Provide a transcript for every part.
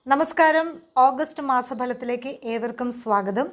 നമസ്കാരം ഓഗസ്റ്റ് മാസഫലത്തിലേക്ക് ഏവർക്കും സ്വാഗതം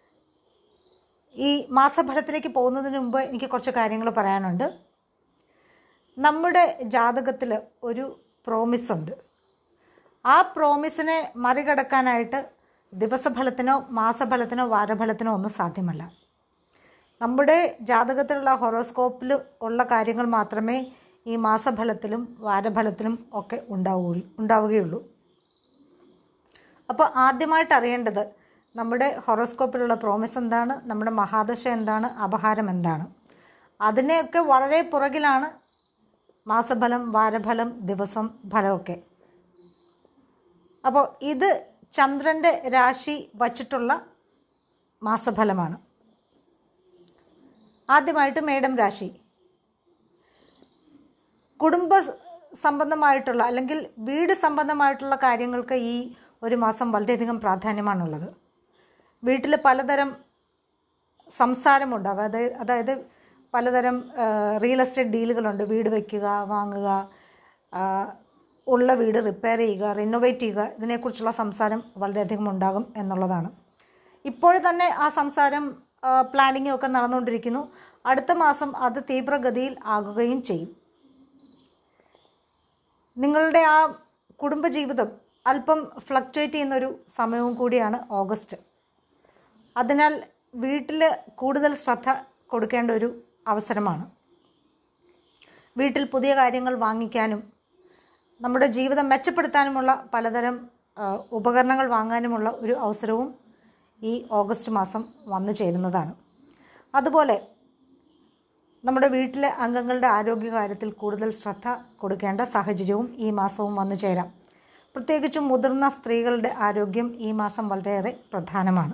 ഈ മാസഫലത്തിലേക്ക് പോകുന്നതിന് മുമ്പ് എനിക്ക് കുറച്ച് കാര്യങ്ങൾ പറയാനുണ്ട് നമ്മുടെ ജാതകത്തിൽ ഒരു പ്രോമിസ് ഉണ്ട് ആ പ്രോമിസിനെ മറികടക്കാനായിട്ട് ദിവസഫലത്തിനോ മാസഫലത്തിനോ വാരഫലത്തിനോ ഒന്നും സാധ്യമല്ല നമ്മുടെ ജാതകത്തിലുള്ള ഹൊറോസ്കോപ്പിൽ ഉള്ള കാര്യങ്ങൾ മാത്രമേ ഈ മാസഫലത്തിലും വാരഫലത്തിലും ഒക്കെ ഉണ്ടാവൂ ഉണ്ടാവുകയുള്ളൂ അപ്പോൾ ആദ്യമായിട്ട് അറിയേണ്ടത് നമ്മുടെ ഹൊറോസ്കോപ്പിലുള്ള പ്രോമിസ് എന്താണ് നമ്മുടെ മഹാദശ എന്താണ് അപഹാരം എന്താണ് അതിനെയൊക്കെ വളരെ പുറകിലാണ് മാസഫലം വാരഫലം ദിവസം ഫലമൊക്കെ അപ്പോൾ ഇത് ചന്ദ്രൻ്റെ രാശി വച്ചിട്ടുള്ള മാസഫലമാണ് ആദ്യമായിട്ട് മേടം രാശി കുടുംബ സംബന്ധമായിട്ടുള്ള അല്ലെങ്കിൽ വീട് സംബന്ധമായിട്ടുള്ള കാര്യങ്ങൾക്ക് ഈ ഒരു മാസം വളരെയധികം പ്രാധാന്യമാണുള്ളത് വീട്ടിൽ പലതരം സംസാരമുണ്ടാകും അതായത് അതായത് പലതരം റിയൽ എസ്റ്റേറ്റ് ഡീലുകളുണ്ട് വീട് വയ്ക്കുക വാങ്ങുക ആ, ഉള്ള വീട് റിപ്പയർ ചെയ്യുക റിനോവേറ്റ് ചെയ്യുക ഇതിനെക്കുറിച്ചുള്ള സംസാരം വളരെയധികം ഉണ്ടാകും എന്നുള്ളതാണ് ഇപ്പോൾ തന്നെ ആ സംസാരം പ്ലാനിങ്ങും ഒക്കെ നടന്നുകൊണ്ടിരിക്കുന്നു അടുത്ത മാസം അത് തീവ്രഗതിയിൽ ആകുകയും ചെയ്യും നിങ്ങളുടെ ആ കുടുംബജീവിതം അല്പം ഫ്ലക്ച്വേറ്റ് ചെയ്യുന്നൊരു സമയവും കൂടിയാണ് ഓഗസ്റ്റ് അതിനാൽ വീട്ടിൽ കൂടുതൽ ശ്രദ്ധ കൊടുക്കേണ്ട ഒരു അവസരമാണ് വീട്ടിൽ പുതിയ കാര്യങ്ങൾ വാങ്ങിക്കാനും നമ്മുടെ ജീവിതം മെച്ചപ്പെടുത്താനുമുള്ള പലതരം ആ, ഉപകരണങ്ങൾ വാങ്ങാനുമുള്ള ഒരു അവസരവും ഈ ഓഗസ്റ്റ് മാസം വന്നു ചേരുന്നതാണ് അതുപോലെ നമ്മുടെ വീട്ടിലെ അംഗങ്ങളുടെ ആരോഗ്യകാര്യത്തിൽ കൂടുതൽ ശ്രദ്ധ കൊടുക്കേണ്ട സാഹചര്യവും ഈ മാസവും വന്നു ചേരാം പ്രത്യേകിച്ചും മുതിർന്ന സ്ത്രീകളുടെ ആരോഗ്യം ഈ മാസം വളരെയേറെ പ്രധാനമാണ്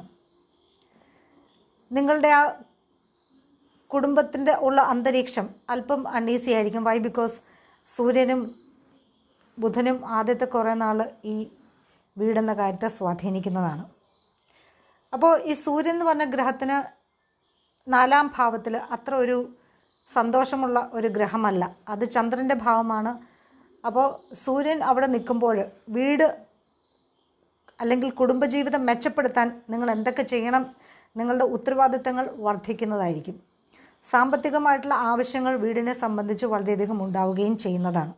നിങ്ങളുടെ ആ കുടുംബത്തിൻ്റെ ഉള്ള അന്തരീക്ഷം അല്പം അൺഈസി ആയിരിക്കും വൈ ബിക്കോസ് സൂര്യനും ബുധനും ആദ്യത്തെ കുറേ നാൾ ഈ വീടെന്ന കാര്യത്തെ സ്വാധീനിക്കുന്നതാണ് അപ്പോൾ ഈ സൂര്യൻ എന്ന് പറഞ്ഞ ഗ്രഹത്തിന് നാലാം ഭാവത്തിൽ അത്ര ഒരു സന്തോഷമുള്ള ഒരു ഗ്രഹമല്ല അത് ചന്ദ്രൻ്റെ ഭാവമാണ് അപ്പോൾ സൂര്യൻ അവിടെ നിൽക്കുമ്പോൾ വീട് അല്ലെങ്കിൽ കുടുംബജീവിതം മെച്ചപ്പെടുത്താൻ നിങ്ങൾ എന്തൊക്കെ ചെയ്യണം നിങ്ങളുടെ ഉത്തരവാദിത്തങ്ങൾ വർദ്ധിക്കുന്നതായിരിക്കും സാമ്പത്തികമായിട്ടുള്ള ആവശ്യങ്ങൾ വീടിനെ സംബന്ധിച്ച് വളരെയധികം ഉണ്ടാവുകയും ചെയ്യുന്നതാണ്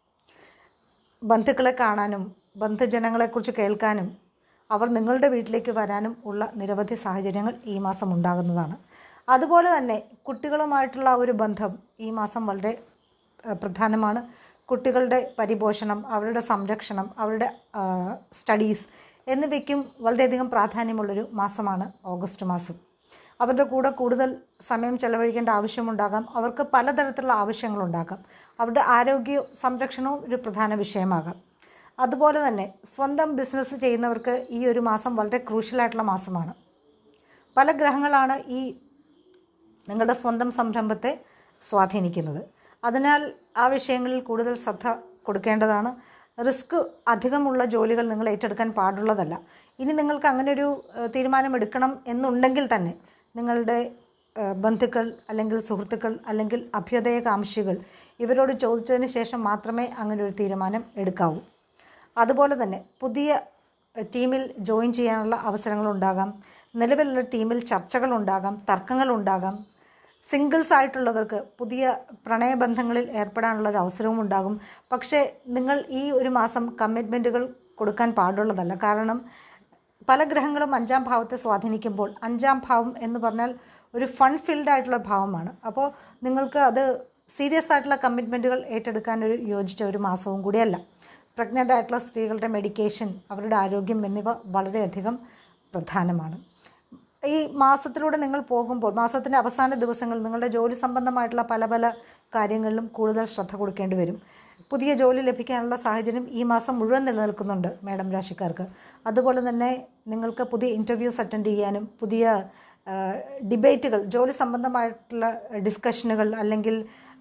ബന്ധുക്കളെ കാണാനും ബന്ധുജനങ്ങളെക്കുറിച്ച് കേൾക്കാനും അവർ നിങ്ങളുടെ വീട്ടിലേക്ക് വരാനും ഉള്ള നിരവധി സാഹചര്യങ്ങൾ ഈ മാസം ഉണ്ടാകുന്നതാണ് അതുപോലെ തന്നെ കുട്ടികളുമായിട്ടുള്ള ആ ഒരു ബന്ധം ഈ മാസം വളരെ ഏഹ്, പ്രധാനമാണ് കുട്ടികളുടെ പരിപോഷണം അവരുടെ സംരക്ഷണം അവരുടെ സ്റ്റഡീസ് എന്നിവയ്ക്കും വളരെയധികം പ്രാധാന്യമുള്ളൊരു മാസമാണ് ഓഗസ്റ്റ് മാസം അവരുടെ കൂടെ കൂടുതൽ സമയം ചെലവഴിക്കേണ്ട ആവശ്യമുണ്ടാകാം അവർക്ക് പലതരത്തിലുള്ള ആവശ്യങ്ങളുണ്ടാകാം അവരുടെ ആരോഗ്യ സംരക്ഷണവും ഒരു പ്രധാന വിഷയമാകാം അതുപോലെ തന്നെ സ്വന്തം ബിസിനസ് ചെയ്യുന്നവർക്ക് ഈ ഒരു മാസം വളരെ ക്രൂഷ്യലായിട്ടുള്ള മാസമാണ് പല ഗ്രഹങ്ങളാണ് ഈ നിങ്ങളുടെ സ്വന്തം സംരംഭത്തെ സ്വാധീനിക്കുന്നത് അതിനാൽ ആ വിഷയങ്ങളിൽ കൂടുതൽ ശ്രദ്ധ കൊടുക്കേണ്ടതാണ് റിസ്ക് അധികമുള്ള ജോലികൾ നിങ്ങൾ ഏറ്റെടുക്കാൻ പാടുള്ളതല്ല ഇനി നിങ്ങൾക്ക് അങ്ങനെ ഒരു ഏഹ്, തീരുമാനം എടുക്കണം എന്നുണ്ടെങ്കിൽ തന്നെ നിങ്ങളുടെ ഏഹ്, ബന്ധുക്കൾ അല്ലെങ്കിൽ സുഹൃത്തുക്കൾ അല്ലെങ്കിൽ അഭ്യുദയകാംക്ഷികൾ ഇവരോട് ചോദിച്ചതിന് ശേഷം മാത്രമേ അങ്ങനെ ഒരു തീരുമാനം എടുക്കാവൂ അതുപോലെ തന്നെ പുതിയ എഹ്, ടീമിൽ ജോയിൻ ചെയ്യാനുള്ള അവസരങ്ങളുണ്ടാകാം നിലവിലുള്ള ടീമിൽ ചർച്ചകളുണ്ടാകാം തർക്കങ്ങളുണ്ടാകാം സിംഗിൾസ് ആയിട്ടുള്ളവർക്ക് പുതിയ പ്രണയബന്ധങ്ങളിൽ ഏർപ്പെടാനുള്ള ഒരു അവസരവും ഉണ്ടാകും പക്ഷേ നിങ്ങൾ ഈ ഒരു മാസം കമ്മിറ്റ്മെൻറ്റുകൾ കൊടുക്കാൻ പാടുള്ളതല്ല കാരണം പല ഗ്രഹങ്ങളും അഞ്ചാം ഭാവത്തെ സ്വാധീനിക്കുമ്പോൾ അഞ്ചാം ഭാവം എന്ന് പറഞ്ഞാൽ ഒരു ഫൺ ഫീൽഡ് ആയിട്ടുള്ള ഭാവമാണ് അപ്പോൾ നിങ്ങൾക്ക് അത് സീരിയസ് ആയിട്ടുള്ള കമ്മിറ്റ്മെൻറ്റുകൾ ഏറ്റെടുക്കാൻ ഒരു യോജിച്ച ഒരു മാസവും കൂടിയല്ല പ്രഗ്നൻ്റ് ആയിട്ടുള്ള സ്ത്രീകളുടെ മെഡിക്കേഷൻ അവരുടെ ആരോഗ്യം എന്നിവ വളരെയധികം പ്രധാനമാണ് ഈ മാസത്തിലൂടെ നിങ്ങൾ പോകുമ്പോൾ മാസത്തിൻ്റെ അവസാന ദിവസങ്ങളിൽ നിങ്ങളുടെ ജോലി സംബന്ധമായിട്ടുള്ള പല പല കാര്യങ്ങളിലും കൂടുതൽ ശ്രദ്ധ കൊടുക്കേണ്ടി വരും പുതിയ ജോലി ലഭിക്കാനുള്ള സാഹചര്യം ഈ മാസം മുഴുവൻ നിലനിൽക്കുന്നുണ്ട് മാഡം രാശിക്കാർക്ക് അതുപോലെ തന്നെ നിങ്ങൾക്ക് പുതിയ ഇൻ്റർവ്യൂസ് അറ്റൻഡ് ചെയ്യാനും പുതിയ ഡിബേറ്റുകൾ ജോലി സംബന്ധമായിട്ടുള്ള ഡിസ്കഷനുകൾ അല്ലെങ്കിൽ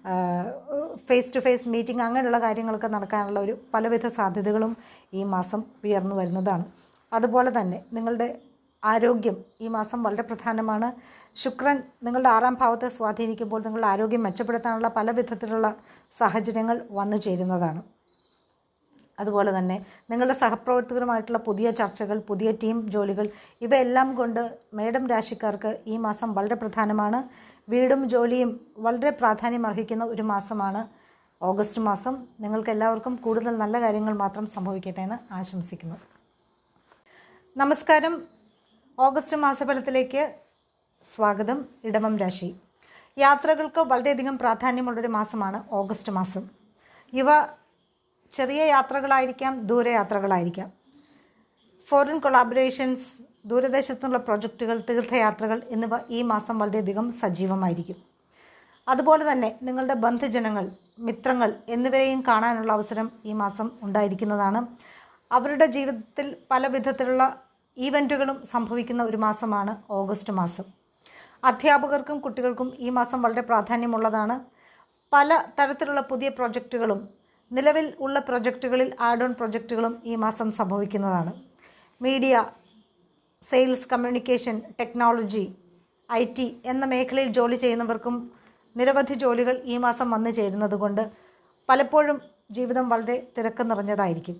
ഫേസ് ടു ഫേസ് മീറ്റിംഗ് അങ്ങനെയുള്ള കാര്യങ്ങളൊക്കെ നടക്കാനുള്ള ഒരു പലവിധ സാധ്യതകളും ഈ മാസം ഉയർന്നു വരുന്നതാണ് അതുപോലെ തന്നെ നിങ്ങളുടെ ആരോഗ്യം ഈ മാസം വളരെ പ്രധാനമാണ് ശുക്രൻ നിങ്ങളുടെ ആറാം ഭാവത്തെ സ്വാധീനിക്കുമ്പോൾ നിങ്ങളുടെ ആരോഗ്യം മെച്ചപ്പെടുത്താനുള്ള പല വിധത്തിലുള്ള സാഹചര്യങ്ങൾ വന്നു ചേരുന്നതാണ് അതുപോലെ തന്നെ നിങ്ങളുടെ സഹപ്രവർത്തകരുമായിട്ടുള്ള പുതിയ ചർച്ചകൾ പുതിയ ടീം ജോലികൾ ഇവയെല്ലാം കൊണ്ട് മേഡം രാശിക്കാർക്ക് ഈ മാസം വളരെ പ്രധാനമാണ് വീടും ജോലിയും വളരെ പ്രാധാന്യം അർഹിക്കുന്ന ഒരു മാസമാണ് ഓഗസ്റ്റ് മാസം നിങ്ങൾക്ക് എല്ലാവർക്കും കൂടുതൽ നല്ല കാര്യങ്ങൾ മാത്രം സംഭവിക്കട്ടെ എന്ന് ആശംസിക്കുന്നു നമസ്കാരം ഓഗസ്റ്റ് മാസഫലത്തിലേക്ക് സ്വാഗതം ഇടവം രാശി യാത്രകൾക്ക് വളരെയധികം പ്രാധാന്യമുള്ളൊരു മാസമാണ് ഓഗസ്റ്റ് മാസം ഇവ ചെറിയ യാത്രകളായിരിക്കാം ദൂരയാത്രകളായിരിക്കാം ഫോറിൻ കൊളാബറേഷൻസ് ദൂരദേശത്തുള്ള പ്രൊജക്റ്റുകൾ തീർത്ഥയാത്രകൾ എന്നിവ ഈ മാസം വളരെയധികം സജീവമായിരിക്കും അതുപോലെ തന്നെ നിങ്ങളുടെ ബന്ധുജനങ്ങൾ മിത്രങ്ങൾ എന്നിവരെയും കാണാനുള്ള അവസരം ഈ മാസം ഉണ്ടായിരിക്കുന്നതാണ് അവരുടെ ജീവിതത്തിൽ പല വിധത്തിലുള്ള ഈവൻറ്റുകളും സംഭവിക്കുന്ന ഒരു മാസമാണ് ഓഗസ്റ്റ് മാസം അധ്യാപകർക്കും കുട്ടികൾക്കും ഈ മാസം വളരെ പ്രാധാന്യമുള്ളതാണ് പല തരത്തിലുള്ള പുതിയ പ്രൊജക്റ്റുകളും നിലവിൽ ഉള്ള പ്രൊജക്റ്റുകളിൽ ആഡ് ഓൺ പ്രൊജക്റ്റുകളും ഈ മാസം സംഭവിക്കുന്നതാണ് media sales communication technology I T എന്ന മേഖലയിൽ ജോലി ചെയ്യുന്നവർക്കും നിരവധി ജോലികൾ ഈ മാസം വന്നു ചേരുന്നത് കൊണ്ട് പലപ്പോഴും ജീവിതം വളരെ തിരക്ക് നിറഞ്ഞതായിരിക്കും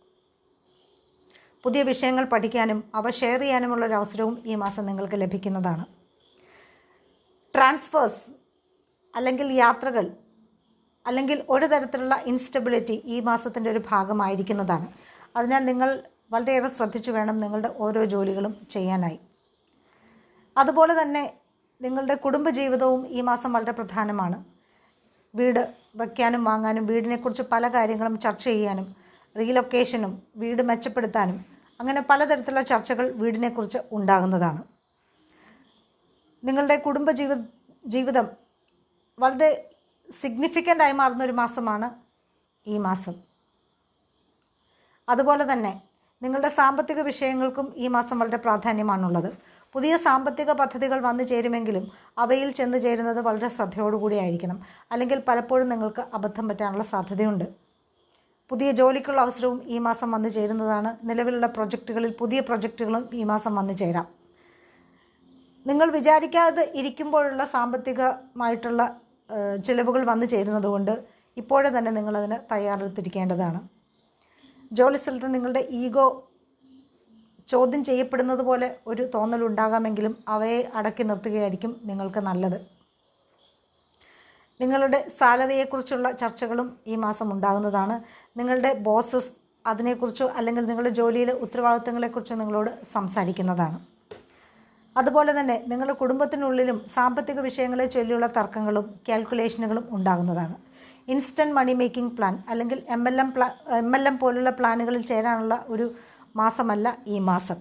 പുതിയ വിഷയങ്ങൾ പഠിക്കാനും അവ ഷെയർ ചെയ്യാനുമുള്ള ഒരു അവസരവും ഈ മാസം നിങ്ങൾക്ക് ലഭിക്കുന്നതാണ് ട്രാൻസ്ഫേഴ്സ് അല്ലെങ്കിൽ യാത്രകൾ അല്ലെങ്കിൽ ഒരു തരത്തിലുള്ള ഇൻസ്റ്റബിലിറ്റി ഈ മാസത്തിൻ്റെ ഒരു ഭാഗമായിരിക്കുന്നതാണ് അതിനാൽ നിങ്ങൾ വളരെയേറെ ശ്രദ്ധിച്ചു വേണം നിങ്ങളുടെ ഓരോ ജോലികളും ചെയ്യാനായി അതുപോലെ തന്നെ നിങ്ങളുടെ കുടുംബജീവിതവും ഈ മാസം വളരെ പ്രധാനമാണ് വീട് വയ്ക്കാനും വാങ്ങാനും വീടിനെക്കുറിച്ച് പല കാര്യങ്ങളും ചർച്ച ചെയ്യാനും റീലൊക്കേഷനും വീട് മെച്ചപ്പെടുത്താനും അങ്ങനെ പലതരത്തിലുള്ള ചർച്ചകൾ വീടിനെക്കുറിച്ച് ഉണ്ടാകുന്നതാണ് നിങ്ങളുടെ കുടുംബ ജീവി ജീവിതം വളരെ സിഗ്നിഫിക്കൻ്റ് ആയി മാറുന്ന ഒരു മാസമാണ് ഈ മാസം അതുപോലെ തന്നെ നിങ്ങളുടെ സാമ്പത്തിക വിഷയങ്ങൾക്കും ഈ മാസം വളരെ പ്രാധാന്യമാണുള്ളത് പുതിയ സാമ്പത്തിക പദ്ധതികൾ വന്നു ചേരുമെങ്കിലും അവയിൽ ചെന്ന് ചേരുന്നത് വളരെ ശ്രദ്ധയോടുകൂടി ആയിരിക്കണം അല്ലെങ്കിൽ പലപ്പോഴും നിങ്ങൾക്ക് അബദ്ധം പറ്റാനുള്ള സാധ്യതയുണ്ട് പുതിയ ജോലിക്കുള്ള അവസരവും ഈ മാസം വന്നു ചേരുന്നതാണ് നിലവിലുള്ള പ്രൊജക്റ്റുകളിൽ പുതിയ പ്രൊജക്റ്റുകളും ഈ മാസം വന്നു ചേരാം നിങ്ങൾ വിചാരിക്കാതെ ഇരിക്കുമ്പോഴുള്ള സാമ്പത്തികമായിട്ടുള്ള ഏഹ്, ചിലവുകൾ വന്നു ചേരുന്നത് കൊണ്ട് ഇപ്പോഴേ തന്നെ നിങ്ങളതിന് തയ്യാറെടുത്തിരിക്കേണ്ടതാണ് ജോലി സ്ഥലത്ത് നിങ്ങളുടെ ഈഗോ ചോദ്യം ചെയ്യപ്പെടുന്നത് പോലെ ഒരു തോന്നലുണ്ടാകാമെങ്കിലും അവയെ അടക്കി നിർത്തുകയായിരിക്കും നിങ്ങൾക്ക് നല്ലത് നിങ്ങളുടെ സാലറിയെക്കുറിച്ചുള്ള ചർച്ചകളും ഈ മാസം ഉണ്ടാകുന്നതാണ് നിങ്ങളുടെ ബോസസ് അതിനെക്കുറിച്ചോ അല്ലെങ്കിൽ നിങ്ങളുടെ ജോലിയിലെ ഉത്തരവാദിത്തങ്ങളെക്കുറിച്ചോ നിങ്ങളോട് സംസാരിക്കുന്നതാണ് അതുപോലെ തന്നെ നിങ്ങളുടെ കുടുംബത്തിനുള്ളിലും സാമ്പത്തിക വിഷയങ്ങളെ ചൊല്ലിയുള്ള തർക്കങ്ങളും കാൽക്കുലേഷനുകളും ഉണ്ടാകുന്നതാണ് ഇൻസ്റ്റൻറ്റ് മണി മേക്കിംഗ് പ്ലാൻ അല്ലെങ്കിൽ എം എൽ എം പ്ലാ എം എൽ എം പോലുള്ള പ്ലാനുകളിൽ ചേരാനുള്ള ഒരു മാസമല്ല ഈ മാസം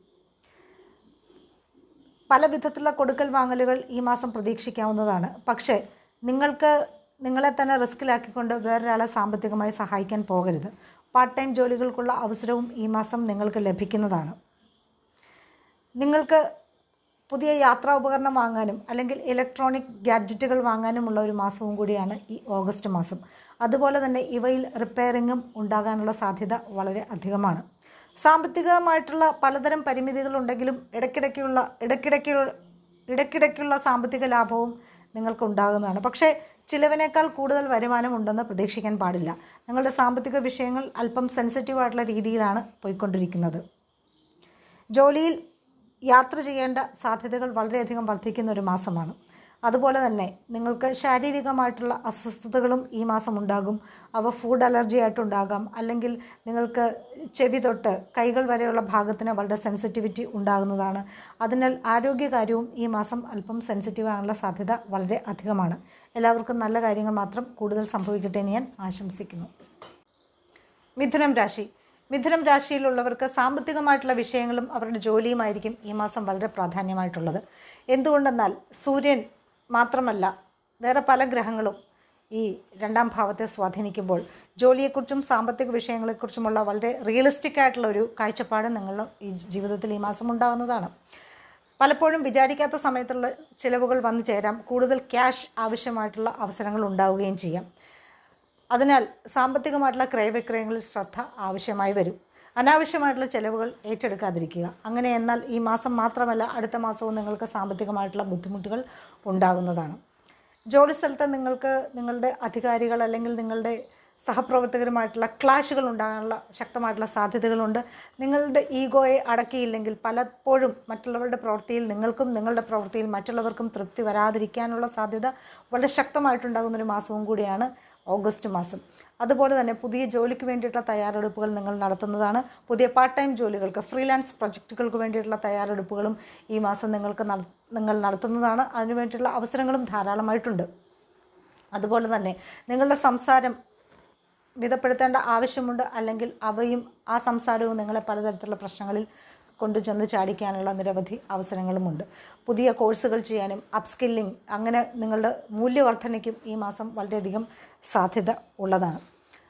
പല വിധത്തിലുള്ള കൊടുക്കൽ വാങ്ങലുകൾ ഈ മാസം പ്രതീക്ഷിക്കാവുന്നതാണ് പക്ഷേ നിങ്ങൾക്ക് നിങ്ങളെ തന്നെ റിസ്കിലാക്കിക്കൊണ്ട് വേറൊരാളെ സാമ്പത്തികമായി സഹായിക്കാൻ പോകരുത് പാർട്ട് ടൈം ജോലികൾക്കുള്ള അവസരവും ഈ മാസം നിങ്ങൾക്ക് ലഭിക്കുന്നതാണ് നിങ്ങൾക്ക് പുതിയ യാത്രാ ഉപകരണം വാങ്ങാനും അല്ലെങ്കിൽ ഇലക്ട്രോണിക് ഗാഡ്ജറ്റുകൾ വാങ്ങാനുമുള്ള ഒരു മാസവും കൂടിയാണ് ഈ ഓഗസ്റ്റ് മാസം അതുപോലെ തന്നെ ഇവയിൽ റിപ്പയറിങ്ങും ഉണ്ടാകാനുള്ള സാധ്യത വളരെ അധികമാണ് സാമ്പത്തികമായിട്ടുള്ള പലതരം പരിമിതികളുണ്ടെങ്കിലും ഇടയ്ക്കിടയ്ക്കുള്ള ഇടയ്ക്കിടയ്ക്കുള്ള ഇടയ്ക്കിടയ്ക്കുള്ള സാമ്പത്തിക ലാഭവും നിങ്ങൾക്ക് ഉണ്ടാകുന്നതാണ് പക്ഷേ ചിലവിനേക്കാൾ കൂടുതൽ വരുമാനം ഉണ്ടെന്ന് പ്രതീക്ഷിക്കാൻ പാടില്ല നിങ്ങളുടെ സാമ്പത്തിക വിഷയങ്ങൾ അല്പം സെൻസിറ്റീവ് ആയിട്ടുള്ള രീതിയിലാണ് പോയിക്കൊണ്ടിരിക്കുന്നത് ജോലിയിൽ യാത്ര ചെയ്യേണ്ട സാധ്യതകൾ വളരെയധികം വർദ്ധിക്കുന്ന ഒരു മാസമാണ് അതുപോലെ തന്നെ നിങ്ങൾക്ക് ശാരീരികമായിട്ടുള്ള അസ്വസ്ഥതകളും ഈ മാസം ഉണ്ടാകും അവ ഫുഡ് അലർജി ആയിട്ടുണ്ടാകാം അല്ലെങ്കിൽ നിങ്ങൾക്ക് ചെവി തൊട്ട് കൈകൾ വരെയുള്ള ഭാഗത്തിന് വളരെ സെൻസിറ്റിവിറ്റി ഉണ്ടാകുന്നതാണ് അതിനാൽ ആരോഗ്യകാര്യവും ഈ മാസം അല്പം സെൻസിറ്റീവ് ആകാനുള്ള സാധ്യത വളരെ അധികമാണ് എല്ലാവർക്കും നല്ല കാര്യങ്ങൾ മാത്രം കൂടുതൽ സംഭവിക്കട്ടെ എന്ന് ഞാൻ ആശംസിക്കുന്നു മിഥുനം രാശി മിഥുനം രാശിയിലുള്ളവർക്ക് സാമ്പത്തികമായിട്ടുള്ള വിഷയങ്ങളും അവരുടെ ജോലിയുമായിരിക്കും ഈ മാസം വളരെ പ്രാധാന്യമായിട്ടുള്ളത് എന്തുകൊണ്ടെന്നാൽ സൂര്യൻ മാത്രമല്ല വേറെ പല ഗ്രഹങ്ങളും ഈ രണ്ടാം ഭാവത്തെ സ്വാധീനിക്കുമ്പോൾ ജോലിയെക്കുറിച്ചും സാമ്പത്തിക വിഷയങ്ങളെക്കുറിച്ചുമുള്ള വളരെ റിയലിസ്റ്റിക് ആയിട്ടുള്ള ഒരു കാഴ്ചപ്പാട് നിങ്ങളുടെ ഈ ജീവിതത്തിൽ ഈ മാസം ഉണ്ടാകുന്നതാണ് പലപ്പോഴും വിചാരിക്കാത്ത സമയത്തുള്ള ചിലവുകൾ വന്നു ചേരാം കൂടുതൽ ക്യാഷ് ആവശ്യമായിട്ടുള്ള അവസരങ്ങൾ ഉണ്ടാവുകയും ചെയ്യാം അതിനാൽ സാമ്പത്തികമായിട്ടുള്ള ക്രയവിക്രയങ്ങളിൽ ശ്രദ്ധ ആവശ്യമായി വരും അനാവശ്യമായിട്ടുള്ള ചിലവുകൾ ഏറ്റെടുക്കാതിരിക്കുക അങ്ങനെ എന്നാൽ ഈ മാസം മാത്രമല്ല അടുത്ത മാസവും നിങ്ങൾക്ക് സാമ്പത്തികമായിട്ടുള്ള ബുദ്ധിമുട്ടുകൾ ഉണ്ടാകുന്നതാണ് ജോലി സ്ഥലത്ത് നിങ്ങൾക്ക് നിങ്ങളുടെ അധികാരികൾ അല്ലെങ്കിൽ നിങ്ങളുടെ സഹപ്രവർത്തകരുമായിട്ടുള്ള ക്ലാഷുകൾ ഉണ്ടാകാനുള്ള ശക്തമായിട്ടുള്ള സാധ്യതകളുണ്ട് നിങ്ങളുടെ ഈഗോയെ അടക്കിയില്ലെങ്കിൽ പലപ്പോഴും മറ്റുള്ളവരുടെ പ്രവൃത്തിയിൽ നിങ്ങൾക്കും നിങ്ങളുടെ പ്രവൃത്തിയിൽ മറ്റുള്ളവർക്കും തൃപ്തി വരാതിരിക്കാനുള്ള സാധ്യത വളരെ ശക്തമായിട്ടുണ്ടാകുന്ന ഒരു മാസവും കൂടിയാണ് ഓഗസ്റ്റ് മാസം അതുപോലെ തന്നെ പുതിയ ജോലിക്ക് വേണ്ടിയിട്ടുള്ള തയ്യാറെടുപ്പുകൾ നിങ്ങൾ നടത്തുന്നതാണ് പുതിയ പാർട്ട് ടൈം ജോലികൾക്ക് ഫ്രീലാൻസ് പ്രൊജക്റ്റുകൾക്ക് വേണ്ടിയിട്ടുള്ള തയ്യാറെടുപ്പുകളും ഈ മാസം നിങ്ങൾക്ക് നട- നിങ്ങൾ നടത്തുന്നതാണ് അതിനു വേണ്ടിയിട്ടുള്ള അവസരങ്ങളും ധാരാളമായിട്ടുണ്ട് അതുപോലെ തന്നെ നിങ്ങളുടെ സംസാരം മിതപ്പെടുത്തേണ്ട ആവശ്യമുണ്ട് അല്ലെങ്കിൽ അവയും ആ സംസാരവും നിങ്ങളെ പലതരത്തിലുള്ള പ്രശ്നങ്ങളിൽ കൊണ്ടുചെന്ന് ചാടിക്കാനുള്ള നിരവധി അവസരങ്ങളുമുണ്ട് പുതിയ കോഴ്സുകൾ ചെയ്യാനും അപ്സ്കില്ലിംഗ് അങ്ങനെ നിങ്ങളുടെ മൂല്യവർദ്ധനയ്ക്കും ഈ മാസം വളരെയധികം സാധ്യത ഉള്ളതാണ്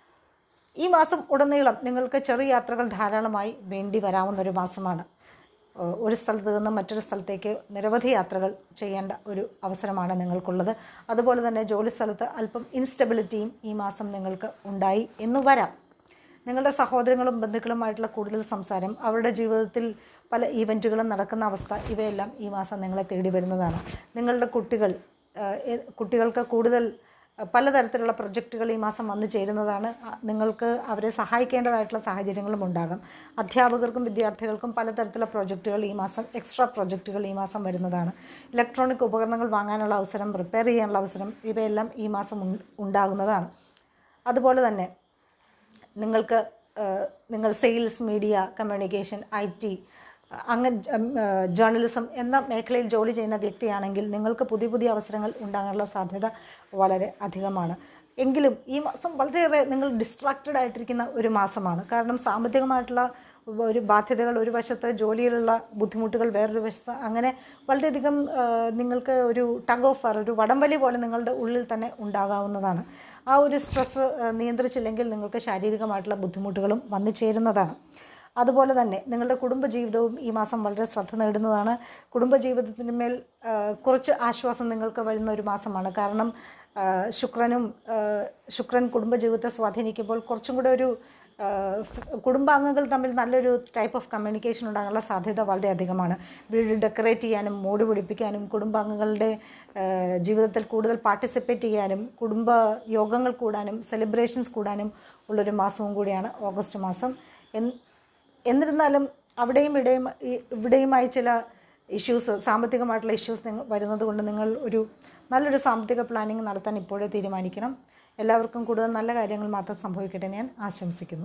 ഈ മാസം ഉടനീളം നിങ്ങൾക്ക് ചെറു യാത്രകൾ ധാരാളമായി വേണ്ടി വരാവുന്ന ഒരു മാസമാണ് ഏഹ് ഒരു സ്ഥലത്ത് നിന്ന് മറ്റൊരു സ്ഥലത്തേക്ക് നിരവധി യാത്രകൾ ചെയ്യേണ്ട ഒരു അവസരമാണ് നിങ്ങൾക്കുള്ളത് അതുപോലെ തന്നെ ജോലി സ്ഥലത്ത് അല്പം ഇൻസ്റ്റബിലിറ്റിയും ഈ മാസം നിങ്ങൾക്ക് ഉണ്ടായി എന്ന് വരാം നിങ്ങളുടെ സഹോദരങ്ങളും ബന്ധുക്കളുമായിട്ടുള്ള കൂടുതൽ സംസാരം അവരുടെ ജീവിതത്തിൽ പല ഈവൻറ്റുകളും നടക്കുന്ന അവസ്ഥ ഇവയെല്ലാം ഈ മാസം നിങ്ങളെ തേടി വരുന്നതാണ് നിങ്ങളുടെ കുട്ടികൾ ഏഹ് ഏ- കുട്ടികൾക്ക് കൂടുതൽ അഹ് പലതരത്തിലുള്ള പ്രൊജക്റ്റുകൾ ഈ മാസം വന്നു ചേരുന്നതാണ് അ- നിങ്ങൾക്ക് അവരെ സഹായിക്കേണ്ടതായിട്ടുള്ള സാഹചര്യങ്ങളും ഉണ്ടാകാം അധ്യാപകർക്കും വിദ്യാർത്ഥികൾക്കും പലതരത്തിലുള്ള പ്രൊജക്റ്റുകൾ ഈ മാസം എക്സ്ട്രാ പ്രൊജക്റ്റുകൾ ഈ മാസം വരുന്നതാണ് ഇലക്ട്രോണിക് ഉപകരണങ്ങൾ വാങ്ങാനുള്ള അവസരം റിപ്പയർ ചെയ്യാനുള്ള അവസരം ഇവയെല്ലാം ഈ മാസം ഉൺ- ഉണ്ടാകുന്നതാണ് അതുപോലെ തന്നെ നിങ്ങൾക്ക് ഏഹ്, നിങ്ങൾ sales media communication I T അങ്ങനെ ജേർണലിസം എന്ന മേഖലയിൽ ജോലി ചെയ്യുന്ന വ്യക്തിയാണെങ്കിൽ നിങ്ങൾക്ക് പുതിയ പുതിയ അവസരങ്ങൾ ഉണ്ടാകാനുള്ള സാധ്യത വളരെ അധികമാണ് എങ്കിലും ഈ മാസം വളരെയേറെ നിങ്ങൾ ഡിസ്ട്രാക്റ്റഡ് ആയിട്ടിരിക്കുന്ന ഒരു മാസമാണ് കാരണം സാമ്പത്തികമായിട്ടുള്ള ഒരു ബാധ്യതകൾ ഒരു വശത്ത് ജോലിയിലുള്ള ബുദ്ധിമുട്ടുകൾ വേറൊരു വശത്ത് അങ്ങനെ വളരെയധികം ആ, നിങ്ങൾക്ക് ഒരു ടഗ് ഓഫ് വാർ ഒരു വടംവലി പോലെ നിങ്ങളുടെ ഉള്ളിൽ തന്നെ ഉണ്ടാകാവുന്നതാണ് ആ ഒരു സ്ട്രെസ് നിയന്ത്രിച്ചില്ലെങ്കിൽ നിങ്ങൾക്ക് ശാരീരികമായിട്ടുള്ള ബുദ്ധിമുട്ടുകളും വന്നു ചേരുന്നതാണ് അതുപോലെ തന്നെ നിങ്ങളുടെ കുടുംബജീവിതവും ഈ മാസം വളരെ ശ്രദ്ധ നേടുന്നതാണ് കുടുംബജീവിതത്തിന് മേൽ ആ, കുറച്ച് ആശ്വാസം നിങ്ങൾക്ക് വരുന്ന ഒരു മാസമാണ് കാരണം ആ, ശുക്രനും ആ, ശുക്രൻ കുടുംബജീവിതത്തെ സ്വാധീനിക്കുമ്പോൾ കുറച്ചും കൂടെ ഒരു ആ, ഫ്- കുടുംബാംഗങ്ങൾ തമ്മിൽ നല്ലൊരു ടൈപ്പ് ഓഫ് കമ്മ്യൂണിക്കേഷൻ ഉണ്ടാകാനുള്ള സാധ്യത വളരെ അധികമാണ് വീട് ഡെക്കറേറ്റ് ചെയ്യാനും മോടി പിടിപ്പിക്കാനും കുടുംബാംഗങ്ങളുടെ ആ, ജീവിതത്തിൽ കൂടുതൽ പാർട്ടിസിപ്പേറ്റ് ചെയ്യാനും കുടുംബ യോഗങ്ങൾ കൂടാനും സെലിബ്രേഷൻസ് കൂടാനും ഉള്ളൊരു മാസവും കൂടിയാണ് ഓഗസ്റ്റ് മാസം എന്ന് എന്നിരുന്നാലും അവിടെയും ഇവിടെയും ഈ- ഇവിടെയുമായി ചില ഇഷ്യൂസ് സാമ്പത്തികമായിട്ടുള്ള ഇഷ്യൂസ് നിങ്ങൾ വരുന്നത് കൊണ്ട് നിങ്ങൾ ഒരു നല്ലൊരു സാമ്പത്തിക പ്ലാനിങ് നടത്താൻ ഇപ്പോഴേ തീരുമാനിക്കണം എല്ലാവർക്കും കൂടുതൽ നല്ല കാര്യങ്ങൾ മാത്രം സംഭവിക്കട്ടെ എന്ന് ഞാൻ ആശംസിക്കുന്നു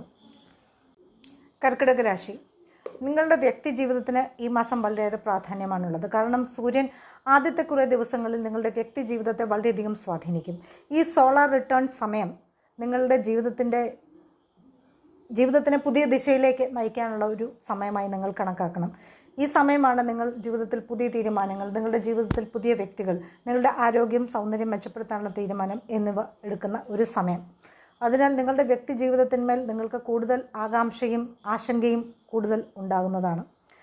കർക്കിടക രാശി നിങ്ങളുടെ വ്യക്തി ജീവിതത്തിന് ഈ മാസം വളരെയേറെ പ്രാധാന്യമാണുള്ളത് കാരണം സൂര്യൻ ആദ്യത്തെ കുറേ ദിവസങ്ങളിൽ നിങ്ങളുടെ വ്യക്തി ജീവിതത്തെ വളരെയധികം സ്വാധീനിക്കും ഈ സോളാർ റിട്ടേൺ സമയം നിങ്ങളുടെ ജീവിതത്തിൻ്റെ ജീവിതത്തിനെ പുതിയ ദിശയിലേക്ക് നയിക്കാനുള്ള ഒരു സമയമായി നിങ്ങൾ കണക്കാക്കണം ഈ സമയമാണ് നിങ്ങൾ ജീവിതത്തിൽ പുതിയ തീരുമാനങ്ങൾ നിങ്ങളുടെ ജീവിതത്തിൽ പുതിയ വ്യക്തികൾ നിങ്ങളുടെ ആരോഗ്യം സൗന്ദര്യം മെച്ചപ്പെടുത്താനുള്ള തീരുമാനം എന്നിവ എടുക്കുന്ന ഒരു സമയം അതിനാൽ നിങ്ങളുടെ വ്യക്തി ജീവിതത്തിന്മേൽ നിങ്ങൾക്ക് കൂടുതൽ ആകാംക്ഷയും ആശങ്കയും കൂടുതൽ ഉണ്ടാകുന്നതാണ്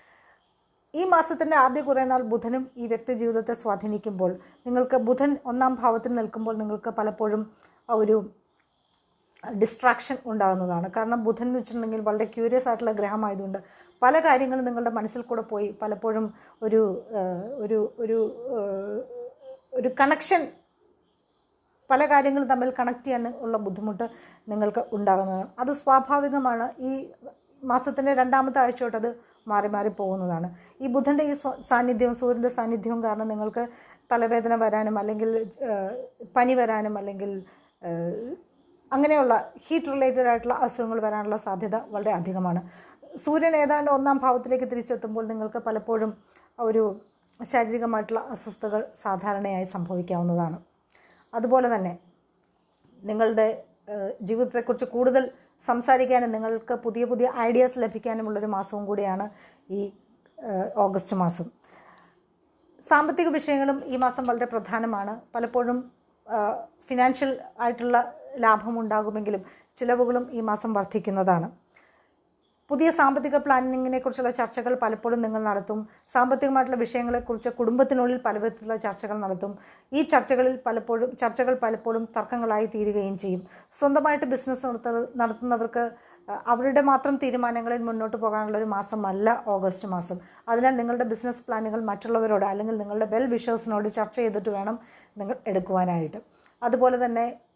ഈ മാസത്തിൻ്റെ ആദ്യ കുറേ നാൾ ബുധനും ഈ വ്യക്തി ജീവിതത്തെ സ്വാധീനിക്കുമ്പോൾ നിങ്ങൾക്ക് ബുധൻ ഒന്നാം ഭാവത്തിൽ നിൽക്കുമ്പോൾ നിങ്ങൾക്ക് പലപ്പോഴും ആ ഒരു ഡിസ്ട്രാക്ഷൻ ഉണ്ടാകുന്നതാണ് കാരണം ബുധൻ എന്ന് വെച്ചിട്ടുണ്ടെങ്കിൽ വളരെ ക്യൂരിയസ് ആയിട്ടുള്ള ഗ്രഹമായതുകൊണ്ട് പല കാര്യങ്ങളും നിങ്ങളുടെ മനസ്സിൽ കൂടെ പോയി പലപ്പോഴും ഒരു ഏഹ്, ഒരു ഒരു ഏഹ്, ഒരു കണക്ഷൻ പല കാര്യങ്ങളും തമ്മിൽ കണക്ട് ചെയ്യാൻ ഉള്ള ബുദ്ധിമുട്ട് നിങ്ങൾക്ക് ഉണ്ടാകുന്നതാണ് അത് സ്വാഭാവികമാണ് ഈ മാസത്തിൻ്റെ രണ്ടാമത്തെ ആഴ്ച തൊട്ട് അത് മാറി മാറി പോകുന്നതാണ് ഈ ബുധൻ്റെ ഈ സ്വ- സാന്നിധ്യവും സൂര്യൻ്റെ സാന്നിധ്യവും കാരണം നിങ്ങൾക്ക് തലവേദന വരാനും അല്ലെങ്കിൽ ഏഹ്, പനി വരാനും അല്ലെങ്കിൽ ഏഹ്, അങ്ങനെയുള്ള ഹീറ്റ് റിലേറ്റഡ് ആയിട്ടുള്ള അസുഖങ്ങൾ വരാനുള്ള സാധ്യത വളരെ അധികമാണ് സൂര്യൻ ഏതാണ്ട് ഒന്നാം ഭാവത്തിലേക്ക് തിരിച്ചെത്തുമ്പോൾ നിങ്ങൾക്ക് പലപ്പോഴും ഒരു ശാരീരികമായിട്ടുള്ള അസ്വസ്ഥതകൾ സാധാരണയായി സംഭവിക്കാവുന്നതാണ് അതുപോലെ തന്നെ നിങ്ങളുടെ ഏഹ്, ജീവിതത്തെക്കുറിച്ച് കൂടുതൽ സംസാരിക്കാനും നിങ്ങൾക്ക് പുതിയ പുതിയ ഐഡിയാസ് ലഭിക്കാനുമുള്ളൊരു മാസവും കൂടിയാണ് ഈ ഏഹ്, ഓഗസ്റ്റ് മാസം സാമ്പത്തിക വിഷയങ്ങളും ഈ മാസം വളരെ പ്രധാനമാണ് പലപ്പോഴും ഫിനാൻഷ്യൽ ആയിട്ടുള്ള ലാഭമുണ്ടാകുമെങ്കിലും ചിലവുകളും ഈ മാസം വർദ്ധിക്കുന്നതാണ് പുതിയ സാമ്പത്തിക പ്ലാനിങ്ങിനെ കുറിച്ചുള്ള ചർച്ചകൾ പലപ്പോഴും നിങ്ങൾ നടത്തും സാമ്പത്തികമായിട്ടുള്ള വിഷയങ്ങളെക്കുറിച്ച് കുടുംബത്തിനുള്ളിൽ പല വിധത്തിലുള്ള ചർച്ചകൾ നടത്തും ഈ ചർച്ചകളിൽ പലപ്പോഴും ചർച്ചകൾ പലപ്പോഴും തർക്കങ്ങളായി തീരുകയും ചെയ്യും സ്വന്തമായിട്ട് ബിസിനസ് നടത്ത നടത്തുന്നവർക്ക് അഹ്, അവരുടെ മാത്രം തീരുമാനങ്ങളിൽ മുന്നോട്ട് പോകാനുള്ള ഒരു മാസമല്ല ഓഗസ്റ്റ് മാസം അതിനാൽ നിങ്ങളുടെ ബിസിനസ് പ്ലാനുകൾ മറ്റുള്ളവരോട് അല്ലെങ്കിൽ നിങ്ങളുടെ വെൽ വിഷേഴ്സിനോട് ചർച്ച ചെയ്തിട്ട് വേണം നിങ്ങൾ എടുക്കുവാനായിട്ട് അതുപോലെ തന്നെ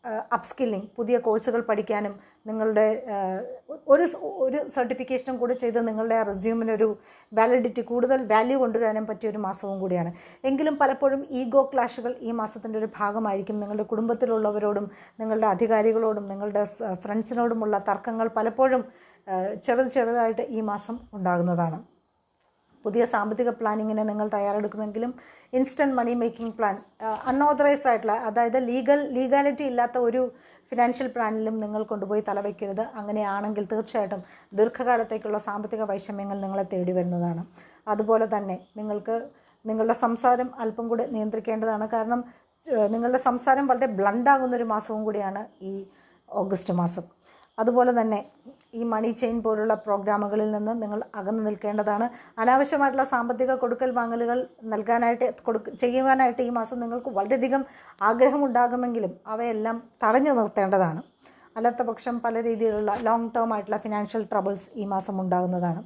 അപ്സ്കില്ലിംഗ് പുതിയ കോഴ്സുകൾ പഠിക്കാനും നിങ്ങളുടെ ആ, ഒരു സ് ഒരു സർട്ടിഫിക്കേഷനും കൂടി ചെയ്ത് നിങ്ങളുടെ റെസ്യൂമിനൊരു വാലിഡിറ്റി കൂടുതൽ വാല്യൂ കൊണ്ടുവരാനും പറ്റിയ ഒരു മാസവും കൂടിയാണ് എങ്കിലും പലപ്പോഴും ഈഗോ ക്ലാഷുകൾ ഈ മാസത്തിൻ്റെ ഒരു ഭാഗമായിരിക്കും നിങ്ങളുടെ കുടുംബത്തിലുള്ളവരോടും നിങ്ങളുടെ അധികാരികളോടും നിങ്ങളുടെ സ് ഫ്രണ്ട്സിനോടുമുള്ള തർക്കങ്ങൾ പലപ്പോഴും ആ, ചെറുത് ചെറുതായിട്ട് ഈ മാസം ഉണ്ടാകുന്നതാണ് പുതിയ സാമ്പത്തിക പ്ലാനിങ്ങിന് നിങ്ങൾ തയ്യാറെടുക്കുമെങ്കിലും instant money making plan unauthorized ആയിട്ടുള്ള അതായത് ലീഗൽ ലീഗാലിറ്റി ഇല്ലാത്ത ഒരു ഫിനാൻഷ്യൽ പ്ലാനിലും നിങ്ങൾ കൊണ്ടുപോയി തലവയ്ക്കരുത് അങ്ങനെയാണെങ്കിൽ തീർച്ചയായിട്ടും ദീർഘകാലത്തേക്കുള്ള സാമ്പത്തിക വൈഷമ്യങ്ങൾ നിങ്ങളെ തേടി വരുന്നതാണ് അതുപോലെ തന്നെ നിങ്ങൾക്ക് നിങ്ങളുടെ സംസാരം അല്പം കൂടെ നിയന്ത്രിക്കേണ്ടതാണ് കാരണം ഏഹ്, നിങ്ങളുടെ സംസാരം വളരെ ബ്ലണ്ടാകുന്ന ഒരു മാസവും കൂടിയാണ് ഈ ഓഗസ്റ്റ് മാസം അതുപോലെ തന്നെ ഈ മണി ചെയിൻ പോലുള്ള പ്രോഗ്രാമുകളിൽ നിന്ന് നിങ്ങൾ അകന്നു നിൽക്കേണ്ടതാണ് അനാവശ്യമായിട്ടുള്ള സാമ്പത്തിക കൊടുക്കൽ വാങ്ങലുകൾ നൽകാനായിട്ട് കൊടുക്ക ചെയ്യുവാനായിട്ട് ഈ മാസം നിങ്ങൾക്ക് വളരെയധികം ആഗ്രഹമുണ്ടാകുമെങ്കിലും അവയെല്ലാം തടഞ്ഞു നിർത്തേണ്ടതാണ് അല്ലാത്ത പക്ഷം പല രീതിയിലുള്ള ലോങ് ടേം ആയിട്ടുള്ള ഫിനാൻഷ്യൽ ട്രബിൾസ് ഈ മാസം ഉണ്ടാകുന്നതാണ്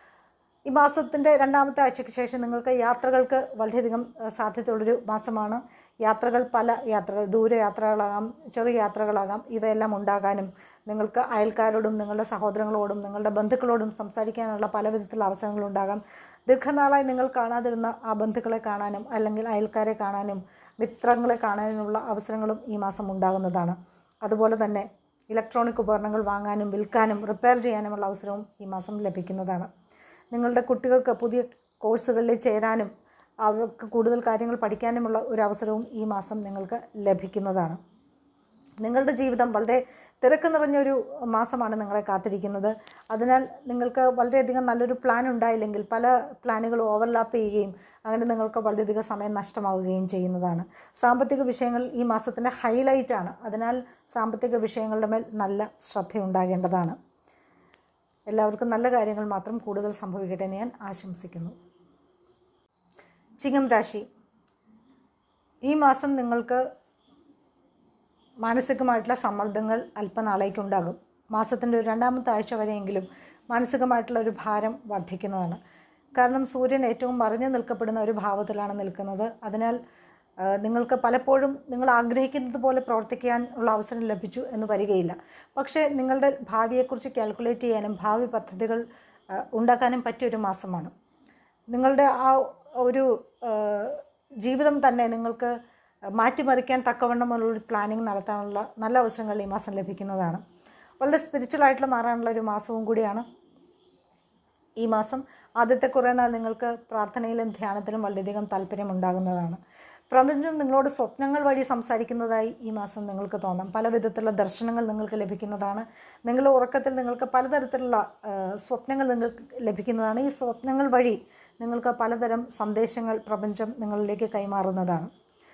ഈ മാസത്തിൻ്റെ രണ്ടാമത്തെ ആഴ്ചയ്ക്ക് ശേഷം നിങ്ങൾക്ക് യാത്രകൾക്ക് വളരെയധികം അഹ്, സാധ്യതയുള്ളൊരു മാസമാണ് യാത്രകൾ പല യാത്രകൾ ദൂരയാത്രകളാകാം ചെറിയ യാത്രകളാകാം ഇവയെല്ലാം ഉണ്ടാകാനും നിങ്ങൾക്ക് അയൽക്കാരോടും നിങ്ങളുടെ സഹോദരങ്ങളോടും നിങ്ങളുടെ ബന്ധുക്കളോടും സംസാരിക്കാനുള്ള പല വിധത്തിലുള്ള അവസരങ്ങളുണ്ടാകാം ദീർഘനാളായി നിങ്ങൾ കാണാതിരുന്ന ആ ബന്ധുക്കളെ കാണാനും അല്ലെങ്കിൽ അയൽക്കാരെ കാണാനും മിത്രങ്ങളെ കാണാനുമുള്ള അവസരങ്ങളും ഈ മാസം ഉണ്ടാകുന്നതാണ് അതുപോലെ തന്നെ ഇലക്ട്രോണിക് ഉപകരണങ്ങൾ വാങ്ങാനും വിൽക്കാനും റിപ്പയർ ചെയ്യാനുമുള്ള അവസരവും ഈ മാസം ലഭിക്കുന്നതാണ് നിങ്ങളുടെ കുട്ടികൾക്ക് പുതിയ കോഴ്സുകളിൽ ചേരാനും അവർക്ക് കൂടുതൽ കാര്യങ്ങൾ പഠിക്കാനുമുള്ള ഒരു അവസരവും ഈ മാസം നിങ്ങൾക്ക് ലഭിക്കുന്നതാണ് നിങ്ങളുടെ ജീവിതം വളരെ തിരക്ക് നിറഞ്ഞൊരു മാസമാണ് നിങ്ങളെ കാത്തിരിക്കുന്നത് അതിനാൽ നിങ്ങൾക്ക് വളരെയധികം നല്ലൊരു പ്ലാൻ ഉണ്ടായില്ലെങ്കിൽ പല പ്ലാനുകൾ ഓവർലാപ്പ് ചെയ്യുകയും അങ്ങനെ നിങ്ങൾക്ക് വളരെയധികം സമയം നഷ്ടമാവുകയും ചെയ്യുന്നതാണ് സാമ്പത്തിക വിഷയങ്ങൾ ഈ മാസത്തിൻ്റെ ഹൈലൈറ്റാണ് അതിനാൽ സാമ്പത്തിക വിഷയങ്ങളുടെ മേൽ നല്ല ശ്രദ്ധയുണ്ടാകേണ്ടതാണ് എല്ലാവർക്കും നല്ല കാര്യങ്ങൾ മാത്രം കൂടുതൽ സംഭവിക്കട്ടെ എന്ന് ഞാൻ ആശംസിക്കുന്നു ചിങ്ങം രാശി ഈ മാസം നിങ്ങൾക്ക് മാനസികമായിട്ടുള്ള സമ്മർദ്ദങ്ങൾ അല്പനാളേക്കുണ്ടാകും മാസത്തിൻ്റെ ഒരു രണ്ടാമത്തെ ആഴ്ച വരെയെങ്കിലും മാനസികമായിട്ടുള്ള ഒരു ഭാരം വർദ്ധിക്കുന്നതാണ് കാരണം സൂര്യൻ ഏറ്റവും മറിഞ്ഞു നിൽക്കപ്പെടുന്ന ഒരു ഭാവത്തിലാണ് നിൽക്കുന്നത് അതിനാൽ ആ, നിങ്ങൾക്ക് പലപ്പോഴും നിങ്ങൾ ആഗ്രഹിക്കുന്നത് പോലെ പ്രവർത്തിക്കാൻ ഉള്ള അവസരം ലഭിച്ചു എന്ന് വരികയില്ല പക്ഷേ നിങ്ങളുടെ ഭാവിയെക്കുറിച്ച് കാൽക്കുലേറ്റ് ചെയ്യാനും ഭാവി പദ്ധതികൾ ആ, ഉണ്ടാക്കാനും പറ്റിയൊരു മാസമാണ് നിങ്ങളുടെ ആ ഒരു ആ, ജീവിതം തന്നെ നിങ്ങൾക്ക് മാറ്റിമറിക്കാൻ തക്കവണ്ണമുള്ള ഒരു പ്ലാനിങ് നടത്താനുള്ള നല്ല അവസരങ്ങൾ ഈ മാസം ലഭിക്കുന്നതാണ് വളരെ സ്പിരിച്വൽ ആയിട്ടുള്ള മാറാനുള്ള ഒരു മാസവും കൂടിയാണ് ഈ മാസം ആദ്യത്തെ കുറേ നാൾ നിങ്ങൾക്ക് പ്രാർത്ഥനയിലും ധ്യാനത്തിലും വളരെയധികം താല്പര്യമുണ്ടാകുന്നതാണ് പ്രപഞ്ചം നിങ്ങളോട് സ്വപ്നങ്ങൾ വഴി സംസാരിക്കുന്നതായി ഈ മാസം നിങ്ങൾക്ക് തോന്നാം പല വിധത്തിലുള്ള ദർശനങ്ങൾ നിങ്ങൾക്ക് ലഭിക്കുന്നതാണ് നിങ്ങളുടെ ഉറക്കത്തിൽ നിങ്ങൾക്ക് പലതരത്തിലുള്ള ആ, സ്വപ്നങ്ങൾ നിങ്ങൾക്ക് ലഭിക്കുന്നതാണ് ഈ സ്വപ്നങ്ങൾ വഴി നിങ്ങൾക്ക് പലതരം സന്ദേശങ്ങൾ പ്രപഞ്ചം നിങ്ങളിലേക്ക് കൈമാറുന്നതാണ്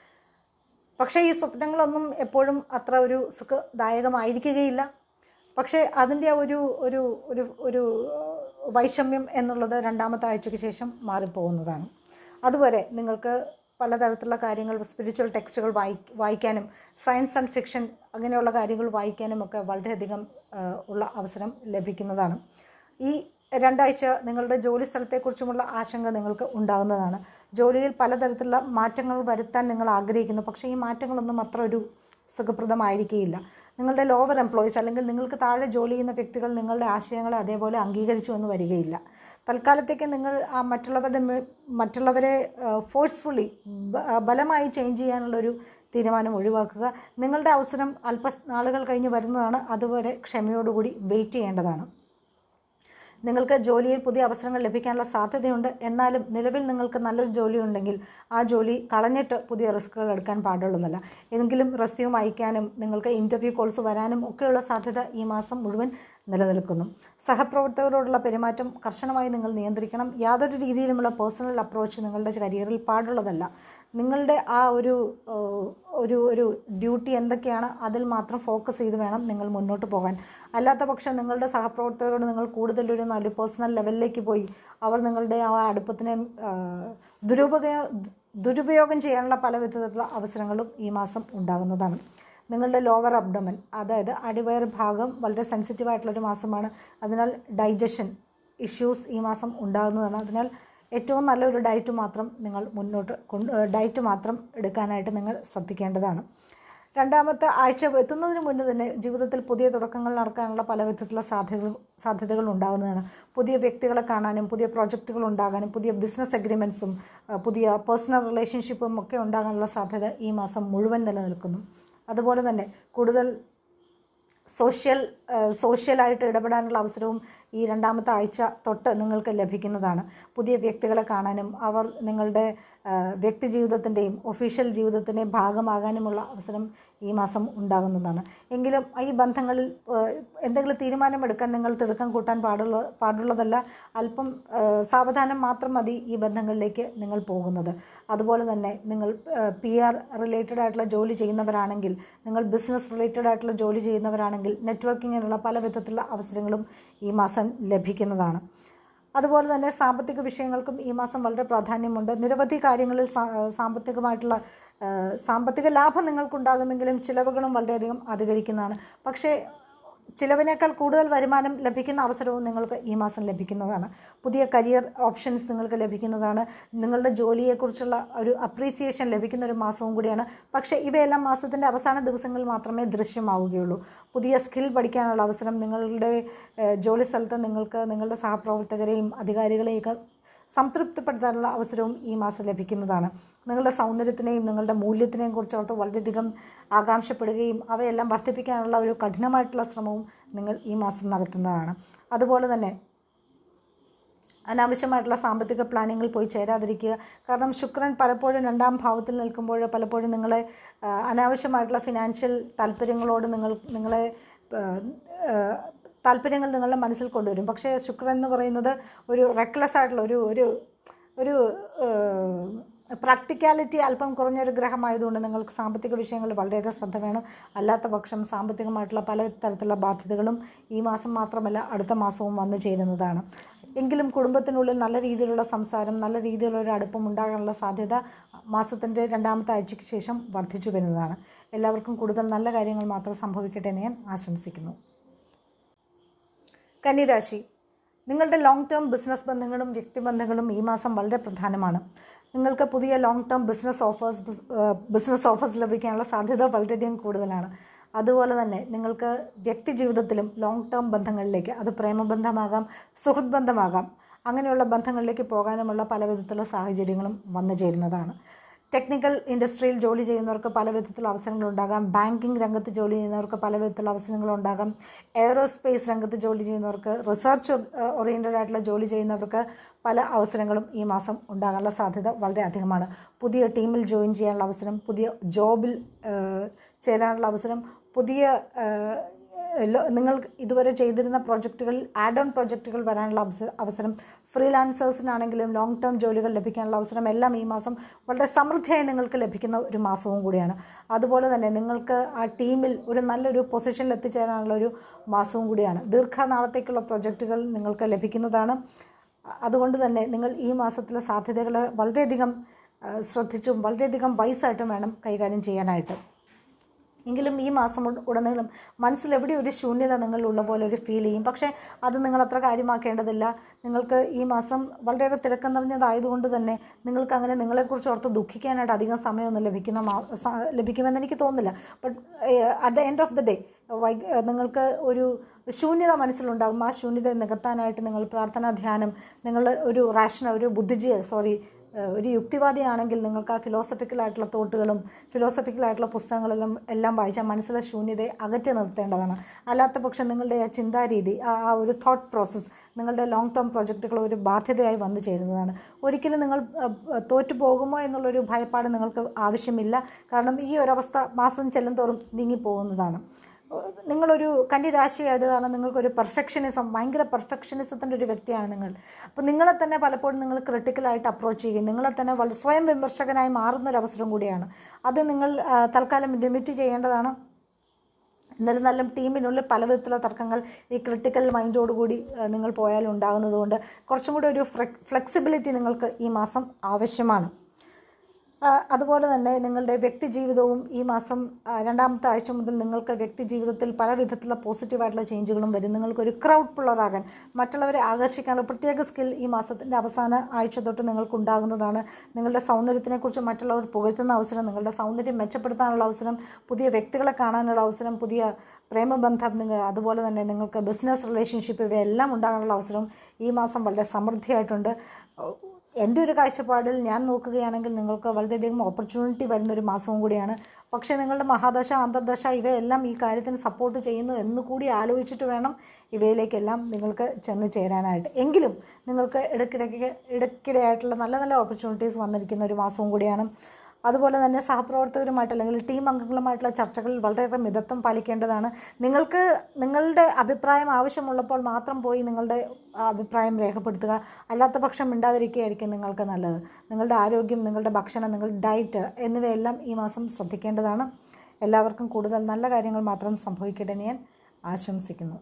പക്ഷേ ഈ സ്വപ്നങ്ങളൊന്നും എപ്പോഴും അത്ര ഒരു സുഖദായകമായിരിക്കുകയില്ല പക്ഷേ അതിൻ്റെ ആ ഒരു ഒരു ഒരു ഒരു ഏഹ്, വൈഷമ്യം എന്നുള്ളത് രണ്ടാമത്തെ ആഴ്ചയ്ക്ക് ശേഷം മാറിപ്പോകുന്നതാണ് അതുവരെ നിങ്ങൾക്ക് പലതരത്തിലുള്ള കാര്യങ്ങൾ സ്പിരിച്വൽ ടെക്സ്റ്റുകൾ വായി വായിക്കാനും സയൻസ് ആൻഡ് ഫിക്ഷൻ അങ്ങനെയുള്ള കാര്യങ്ങൾ വായിക്കാനും ഒക്കെ വളരെയധികം ഏഹ്, ഉള്ള അവസരം ലഭിക്കുന്നതാണ് ഈ രണ്ടാഴ്ച നിങ്ങളുടെ ജോലി സ്ഥലത്തെക്കുറിച്ചുമുള്ള ആശങ്ക നിങ്ങൾക്ക് ഉണ്ടാകുന്നതാണ് ജോലിയിൽ പലതരത്തിലുള്ള മാറ്റങ്ങൾ വരുത്താൻ നിങ്ങൾ ആഗ്രഹിക്കുന്നു പക്ഷേ ഈ മാറ്റങ്ങളൊന്നും അത്ര ഒരു സുഖപ്രദമായിരിക്കുകയില്ല നിങ്ങളുടെ ലോവർ എംപ്ലോയീസ് അല്ലെങ്കിൽ നിങ്ങൾക്ക് താഴെ ജോലി ചെയ്യുന്ന വ്യക്തികൾ നിങ്ങളുടെ ആശയങ്ങളെ അതേപോലെ അംഗീകരിച്ചു എന്ന് വരികയില്ല തൽക്കാലത്തേക്ക് നിങ്ങൾ ആ മറ്റുള്ളവരുടെ മേ- മറ്റുള്ളവരെ ഫോഴ്സ്ഫുള്ളി ബലമായി ചേഞ്ച് ചെയ്യാനുള്ളൊരു തീരുമാനം ഒഴിവാക്കുക നിങ്ങളുടെ അവസരം അല്പ നാളുകൾ കഴിഞ്ഞ് വരുന്നതാണ് അതുവരെ ക്ഷമയോടുകൂടി വെയിറ്റ് ചെയ്യേണ്ടതാണ് നിങ്ങൾക്ക് ജോലിയിൽ പുതിയ അവസരങ്ങൾ ലഭിക്കാനുള്ള സാധ്യതയുണ്ട് എന്നാലും നിലവിൽ നിങ്ങൾക്ക് നല്ലൊരു ജോലി ഉണ്ടെങ്കിൽ ആ ജോലി കളഞ്ഞിട്ട് പുതിയ റിസ്കുകൾ എടുക്കാൻ പാടുള്ളതല്ല എങ്കിലും റെസ്യൂം അയക്കാനും നിങ്ങൾക്ക് ഇൻ്റർവ്യൂ കോൾസ് വരാനും ഒക്കെയുള്ള സാധ്യത ഈ മാസം മുഴുവൻ നിലനിൽക്കുന്നു സഹപ്രവർത്തകരോടുള്ള പെരുമാറ്റം കർശനമായി നിങ്ങൾ നിയന്ത്രിക്കണം യാതൊരു രീതിയിലുമുള്ള പേഴ്സണൽ അപ്രോച്ച് നിങ്ങളുടെ കരിയറിൽ പാടുള്ളതല്ല നിങ്ങളുടെ ആ ഒരു ഏഹ്, ഒരു ഒരു ഡ്യൂട്ടി എന്തൊക്കെയാണ് അതിൽ മാത്രം ഫോക്കസ് ചെയ്ത് വേണം നിങ്ങൾ മുന്നോട്ട് പോകാൻ അല്ലാത്ത പക്ഷം നിങ്ങളുടെ സഹപ്രവർത്തകരോട് നിങ്ങൾ കൂടുതൽ ഒരു നല്ല പേഴ്സണൽ ലെവലിലേക്ക് പോയി അവർ നിങ്ങളുടെ ആ അടുപ്പത്തിനെ ഏഹ്, ദുരുപയോഗ ദുരുപയോഗം ചെയ്യാനുള്ള പല വിധത്തിലുള്ള അവസരങ്ങളും ഈ മാസം ഉണ്ടാകുന്നതാണ് നിങ്ങളുടെ ലോവർ അബ്ഡമൻ അതായത് അടിവയർ ഭാഗം വളരെ സെൻസിറ്റീവ് ആയിട്ടുള്ളൊരു മാസമാണ് അതിനാൽ ഡൈജഷൻ ഇഷ്യൂസ് ഈ മാസം ഉണ്ടാകുന്നതാണ് അതിനാൽ ഏറ്റവും നല്ലൊരു ഡയറ്റ് മാത്രം നിങ്ങൾ മുന്നോട്ട് കൊണ്ട് ഡയറ്റ് മാത്രം എടുക്കാനായിട്ട് നിങ്ങൾ ശ്രദ്ധിക്കേണ്ടതാണ് രണ്ടാമത്തെ ആഴ്ച എത്തുന്നതിന് മുന്നേ തന്നെ ജീവിതത്തിൽ പുതിയ തുടക്കങ്ങൾ നടക്കാനുള്ള പല വിധത്തിലുള്ള സാധ്യതകൾ സാധ്യതകൾ ഉണ്ടാകുന്നതാണ് പുതിയ വ്യക്തികളെ കാണാനും പുതിയ പ്രോജക്റ്റുകൾ ഉണ്ടാകാനും പുതിയ ബിസിനസ് അഗ്രിമെൻറ്റ്സും പുതിയ പേഴ്സണൽ റിലേഷൻഷിപ്പും ഒക്കെ ഉണ്ടാകാനുള്ള സാധ്യത ഈ മാസം മുഴുവൻ നിലനിൽക്കുന്നു അതുപോലെ തന്നെ കൂടുതൽ സോഷ്യൽ സോഷ്യലായിട്ട് ഇടപെടാനുള്ള അവസരവും ഈ രണ്ടാമത്തെ ആഴ്ച തൊട്ട് നിങ്ങൾക്ക് ലഭിക്കുന്നതാണ് പുതിയ വ്യക്തികളെ കാണാനും അവർ നിങ്ങളുടെ വ്യക്തി ജീവിതത്തിൻ്റെയും ഒഫീഷ്യൽ ജീവിതത്തിൻ്റെയും ഭാഗമാകാനുമുള്ള അവസരം ഈ മാസം ഉണ്ടാകുന്നതാണ് എങ്കിലും ഈ ബന്ധങ്ങളിൽ എന്തെങ്കിലും തീരുമാനമെടുക്കാൻ നിങ്ങൾ തിടുക്കം കൂട്ടാൻ പാടുള്ള പാടുള്ളതല്ല അല്പം സാവധാനം മാത്രം മതി ഈ ബന്ധങ്ങളിലേക്ക് നിങ്ങൾ പോകുന്നത് അതുപോലെ തന്നെ നിങ്ങൾ പി ആർ റിലേറ്റഡ് ആയിട്ടുള്ള ജോലി ചെയ്യുന്നവരാണെങ്കിൽ നിങ്ങൾ ബിസിനസ് റിലേറ്റഡ് ആയിട്ടുള്ള ജോലി ചെയ്യുന്നവരാണെങ്കിൽ നെറ്റ്വർക്കിങ്ങിനുള്ള പല വിധത്തിലുള്ള അവസരങ്ങളും ഈ മാസം ലഭിക്കുന്നതാണ് അതുപോലെ തന്നെ സാമ്പത്തിക വിഷയങ്ങൾക്കും ഈ മാസം വളരെ പ്രാധാന്യമുണ്ട് നിരവധി കാര്യങ്ങളിൽ സാമ്പത്തികമായിട്ടുള്ള സാമ്പത്തിക ലാഭം നിങ്ങൾക്കുണ്ടാകുമെങ്കിലും ചിലവുകളും വളരെയധികം അധികരിക്കുന്നതാണ് പക്ഷേ ചിലവിനേക്കാൾ കൂടുതൽ വരുമാനം ലഭിക്കുന്ന അവസരവും നിങ്ങൾക്ക് ഈ മാസം ലഭിക്കുന്നതാണ് പുതിയ കരിയർ ഓപ്ഷൻസ് നിങ്ങൾക്ക് ലഭിക്കുന്നതാണ് നിങ്ങളുടെ ജോലിയെക്കുറിച്ചുള്ള ഒരു അപ്രീസിയേഷൻ ലഭിക്കുന്ന ഒരു മാസവും കൂടിയാണ് പക്ഷേ ഇവയെല്ലാം മാസത്തിൻ്റെ അവസാന ദിവസങ്ങളിൽ മാത്രമേ ദൃശ്യമാവുകയുള്ളൂ പുതിയ സ്കിൽ പഠിക്കാനുള്ള അവസരം നിങ്ങളുടെ ജോലി സ്ഥലത്ത് നിങ്ങൾക്ക് നിങ്ങളുടെ സഹപ്രവർത്തകരെയും അധികാരികളെയൊക്കെ സംതൃപ്തിപ്പെടുത്താനുള്ള അവസരവും ഈ മാസം ലഭിക്കുന്നതാണ് നിങ്ങളുടെ സൗന്ദര്യത്തിനെയും നിങ്ങളുടെ മൂല്യത്തിനെയും കുറിച്ച് ഓർത്ത് വളരെയധികം ആകാംക്ഷപ്പെടുകയും അവയെല്ലാം വർദ്ധിപ്പിക്കാനുള്ള ഒരു കഠിനമായിട്ടുള്ള ശ്രമവും നിങ്ങൾ ഈ മാസം നടത്തുന്നതാണ് അതുപോലെ തന്നെ അനാവശ്യമായിട്ടുള്ള സാമ്പത്തിക പ്ലാനിങ്ങിൽ പോയി ചേരാതിരിക്കുക കാരണം ശുക്രൻ പലപ്പോഴും രണ്ടാം ഭാവത്തിൽ നിൽക്കുമ്പോൾ പലപ്പോഴും നിങ്ങളെ അനാവശ്യമായിട്ടുള്ള ഫിനാൻഷ്യൽ താല്പര്യങ്ങളോട് നിങ്ങൾ നിങ്ങളെ താല്പര്യങ്ങൾ നിങ്ങളുടെ മനസ്സിൽ കൊണ്ടുവരും പക്ഷേ ശുക്രൻ എന്ന് പറയുന്നത് ഒരു റെക്ലെസ് ആയിട്ടുള്ള ഒരു ഒരു ഒരു പ്രാക്ടിക്കാലിറ്റി അല്പം കുറഞ്ഞൊരു ഗ്രഹമായതുകൊണ്ട് നിങ്ങൾക്ക് സാമ്പത്തിക വിഷയങ്ങളിൽ വളരെയേറെ ശ്രദ്ധ വേണം അല്ലാത്ത പക്ഷം സാമ്പത്തികമായിട്ടുള്ള പല തരത്തിലുള്ള ബാധ്യതകളും ഈ മാസം മാത്രമല്ല അടുത്ത മാസവും വന്നു ചേരുന്നതാണ് എങ്കിലും കുടുംബത്തിനുള്ളിൽ നല്ല രീതിയിലുള്ള സംസാരം നല്ല രീതിയിലുള്ള ഒരു അടുപ്പം ഉണ്ടാകാനുള്ള സാധ്യത മാസത്തിൻ്റെ രണ്ടാമത്തെ ആഴ്ചയ്ക്ക് ശേഷം വർദ്ധിച്ചു വരുന്നതാണ് എല്ലാവർക്കും കൂടുതൽ നല്ല കാര്യങ്ങൾ മാത്രം സംഭവിക്കട്ടെ എന്ന് ഞാൻ ആശംസിക്കുന്നു കന്നിരാശി നിങ്ങളുടെ ലോങ് ടേം ബിസിനസ് ബന്ധങ്ങളും വ്യക്തിബന്ധങ്ങളും ഈ മാസം വളരെ പ്രധാനമാണ് നിങ്ങൾക്ക് പുതിയ long term business offers business offers ലഭിക്കാനുള്ള സാധ്യത വളരെയധികം കൂടുതലാണ് അതുപോലെ തന്നെ നിങ്ങൾക്ക് വ്യക്തി ജീവിതത്തിലും ലോങ് ടേം ബന്ധങ്ങളിലേക്ക് അത് പ്രേമബന്ധമാകാം സുഹൃത്ത് ബന്ധമാകാം അങ്ങനെയുള്ള ബന്ധങ്ങളിലേക്ക് പോകാനുമുള്ള പല വിധത്തിലുള്ള സാഹചര്യങ്ങളും വന്നു ചേരുന്നതാണ് ടെക്നിക്കൽ ഇൻഡസ്ട്രിയിൽ ജോലി ചെയ്യുന്നവർക്ക് പല വിധത്തിലുള്ള അവസരങ്ങളുണ്ടാകാം ബാങ്കിങ് രംഗത്ത് ജോലി ചെയ്യുന്നവർക്ക് പല വിധത്തിലുള്ള അവസരങ്ങളുണ്ടാകാം എയറോസ്പേസ് രംഗത്ത് ജോലി ചെയ്യുന്നവർക്ക് റിസർച്ച് ഓറിയൻറ്റഡ് ആയിട്ടുള്ള ജോലി ചെയ്യുന്നവർക്ക് പല അവസരങ്ങളും ഈ മാസം ഉണ്ടാകാനുള്ള സാധ്യത വളരെ അധികമാണ് പുതിയ ടീമിൽ ജോയിൻ ചെയ്യാനുള്ള അവസരം പുതിയ ജോബിൽ ചേരാനുള്ള അവസരം പുതിയ നിങ്ങൾ ഇതുവരെ ചെയ്തിരുന്ന പ്രോജക്റ്റുകളിൽ ആഡ് ഓൺ പ്രോജക്റ്റുകൾ വരാനുള്ള അവസരം ഫ്രീലാൻസേഴ്സിനാണെങ്കിലും ലോങ് ടേം ജോലികൾ ലഭിക്കാനുള്ള അവസരം എല്ലാം ഈ മാസം വളരെ സമൃദ്ധിയായി നിങ്ങൾക്ക് ലഭിക്കുന്ന ഒരു മാസവും കൂടിയാണ് അതുപോലെ തന്നെ നിങ്ങൾക്ക് ആ ടീമിൽ ഒരു നല്ലൊരു പൊസിഷനിൽ എത്തിച്ചേരാനുള്ള ഒരു മാസവും കൂടിയാണ് ദീർഘനാളത്തേക്കുള്ള പ്രോജക്റ്റുകൾ നിങ്ങൾക്ക് ലഭിക്കുന്നതാണ് അതുകൊണ്ട് തന്നെ നിങ്ങൾ ഈ മാസത്തിലെ സാധ്യതകൾ വളരെയധികം ശ്രദ്ധിച്ചും വളരെയധികം വയസ്സായിട്ടും വേണം കൈകാര്യം ചെയ്യാനായിട്ട് എങ്കിലും ഈ മാസം ഉടനീളം മനസ്സിൽ എവിടെ ഒരു ശൂന്യത നിങ്ങളിലുള്ള പോലെ ഒരു ഫീൽ ചെയ്യും പക്ഷേ അത് നിങ്ങൾ അത്ര കാര്യമാക്കേണ്ടതില്ല നിങ്ങൾക്ക് ഈ മാസം വളരെയേറെ തിരക്കം നിറഞ്ഞതായതുകൊണ്ട് തന്നെ നിങ്ങൾക്ക് അങ്ങനെ നിങ്ങളെക്കുറിച്ച് ഓർത്ത് ദുഃഖിക്കാനായിട്ട് അധികം സമയമൊന്നും ലഭിക്കുന്ന ലഭിക്കുമെന്ന് എനിക്ക് തോന്നുന്നില്ല but at the end of the day why നിങ്ങൾക്ക് ഒരു ശൂന്യത മനസ്സിലുണ്ടാകും ആ ശൂന്യത നികത്താനായിട്ട് നിങ്ങൾ പ്രാർത്ഥനാ ധ്യാനം നിങ്ങൾ ഒരു റാഷണൽ ഒരു ബുദ്ധിജീ സോറി ഒരു യുക്തിവാദിയാണെങ്കിൽ നിങ്ങൾക്ക് ആ ഫിലോസഫിക്കലായിട്ടുള്ള തോട്ടുകളും ഫിലോസഫിക്കലായിട്ടുള്ള പുസ്തകങ്ങളെല്ലാം എല്ലാം വായിച്ചാൽ മനസ്സിലെ ശൂന്യതയെ അകറ്റി നിർത്തേണ്ടതാണ് അല്ലാത്ത പക്ഷം നിങ്ങളുടെ ആ ചിന്താരീതി ആ ആ ഒരു തോട്ട് പ്രോസസ്സ് നിങ്ങളുടെ ലോങ് ടേം പ്രോജക്റ്റുകൾ ഒരു ബാധ്യതയായി വന്നു ചേരുന്നതാണ് ഒരിക്കലും നിങ്ങൾ തോറ്റു പോകുമോ എന്നുള്ളൊരു ഭയപ്പാട് നിങ്ങൾക്ക് ആവശ്യമില്ല കാരണം ഈ ഒരവസ്ഥ മാസം ചെല്ലുന്തോറും നീങ്ങിപ്പോകുന്നതാണ് നിങ്ങളൊരു കന്നിരാശിയായത് കാരണം നിങ്ങൾക്കൊരു പെർഫെക്ഷനിസം ഭയങ്കര പെർഫെക്ഷനിസത്തിൻ്റെ ഒരു വ്യക്തിയാണ് നിങ്ങൾ അപ്പോൾ നിങ്ങളെ തന്നെ പലപ്പോഴും നിങ്ങൾ ക്രിട്ടിക്കലായിട്ട് അപ്രോച്ച് ചെയ്യുകയും നിങ്ങളെ തന്നെ വളരെ സ്വയം വിമർശകനായി മാറുന്ന ഒരു അവസരം കൂടിയാണ് അത് നിങ്ങൾ തൽക്കാലം ലിമിറ്റ് ചെയ്യേണ്ടതാണ് എന്നിരുന്നാലും ടീമിനുള്ളിൽ പല വിധത്തിലുള്ള തർക്കങ്ങൾ ഈ ക്രിട്ടിക്കൽ മൈൻഡോടുകൂടി നിങ്ങൾ പോയാൽ ഉണ്ടാകുന്നതുകൊണ്ട് കുറച്ചും കൂടി ഒരു ഫ്ലെക്സിബിലിറ്റി നിങ്ങൾക്ക് ഈ മാസം ആവശ്യമാണ് ആ, അതുപോലെ തന്നെ നിങ്ങളുടെ വ്യക്തി ജീവിതവും ഈ മാസം ആ, രണ്ടാമത്തെ ആഴ്ച മുതൽ നിങ്ങൾക്ക് വ്യക്തി ജീവിതത്തിൽ പല വിധത്തിലുള്ള പോസിറ്റീവായിട്ടുള്ള ചേഞ്ചുകളും വരും നിങ്ങൾക്കൊരു ക്രൗഡ് പുള്ളറാകാൻ മറ്റുള്ളവരെ ആകർഷിക്കാനുള്ള പ്രത്യേക സ്കിൽ ഈ മാസത്തിൻ്റെ അവസാന ആഴ്ച തൊട്ട് നിങ്ങൾക്ക് ഉണ്ടാകുന്നതാണ് നിങ്ങളുടെ സൗന്ദര്യത്തിനെക്കുറിച്ച് മറ്റുള്ളവർ പുകഴ്ത്തുന്ന അവസരം നിങ്ങളുടെ സൗന്ദര്യം മെച്ചപ്പെടുത്താനുള്ള അവസരം പുതിയ വ്യക്തികളെ കാണാനുള്ള അവസരം പുതിയ പ്രേമബന്ധം നിങ്ങൾ അതുപോലെ തന്നെ നിങ്ങൾക്ക് ബിസിനസ് റിലേഷൻഷിപ്പ് ഇവയെല്ലാം ഉണ്ടാകാനുള്ള അവസരം ഈ മാസം വളരെ സമൃദ്ധിയായിട്ടുണ്ട് എൻ്റെ ഒരു കാഴ്ചപ്പാടിൽ ഞാൻ നോക്കുകയാണെങ്കിൽ നിങ്ങൾക്ക് വളരെയധികം ഓപ്പർച്യൂണിറ്റി വരുന്നൊരു മാസവും കൂടിയാണ് പക്ഷേ നിങ്ങളുടെ മഹാദശ അന്തർദശ ഇവയെല്ലാം ഈ കാര്യത്തിന് സപ്പോർട്ട് ചെയ്യുന്നു എന്ന് കൂടി ആലോചിച്ചിട്ട് വേണം ഇവയിലേക്കെല്ലാം നിങ്ങൾക്ക് ചെന്ന് ചേരാനായിട്ട് എങ്കിലും നിങ്ങൾക്ക് ഇടയ്ക്കിടയ്ക്ക് ഇടയ്ക്കിടെയായിട്ടുള്ള നല്ല നല്ല ഓപ്പർച്യൂണിറ്റീസ് വന്നിരിക്കുന്ന ഒരു മാസവും കൂടിയാണ് അതുപോലെ തന്നെ സഹപ്രവർത്തകരുമായിട്ട് അല്ലെങ്കിൽ ടീം അംഗങ്ങളുമായിട്ടുള്ള ചർച്ചകളിൽ വളരെയേറെ മിതത്വം പാലിക്കേണ്ടതാണ് നിങ്ങൾക്ക് നിങ്ങളുടെ അഭിപ്രായം ആവശ്യമുള്ളപ്പോൾ മാത്രം പോയി നിങ്ങളുടെ ആ, അഭിപ്രായം രേഖപ്പെടുത്തുക അല്ലാത്ത പക്ഷം മിണ്ടാതിരിക്കുകയായിരിക്കും നിങ്ങൾക്ക് നല്ലത് നിങ്ങളുടെ ആരോഗ്യം നിങ്ങളുടെ ഭക്ഷണം നിങ്ങളുടെ ഡയറ്റ് എന്നിവയെല്ലാം ഈ മാസം ശ്രദ്ധിക്കേണ്ടതാണ് എല്ലാവർക്കും കൂടുതൽ നല്ല കാര്യങ്ങൾ മാത്രം സംഭവിക്കട്ടെ എന്ന് ഞാൻ ആശംസിക്കുന്നു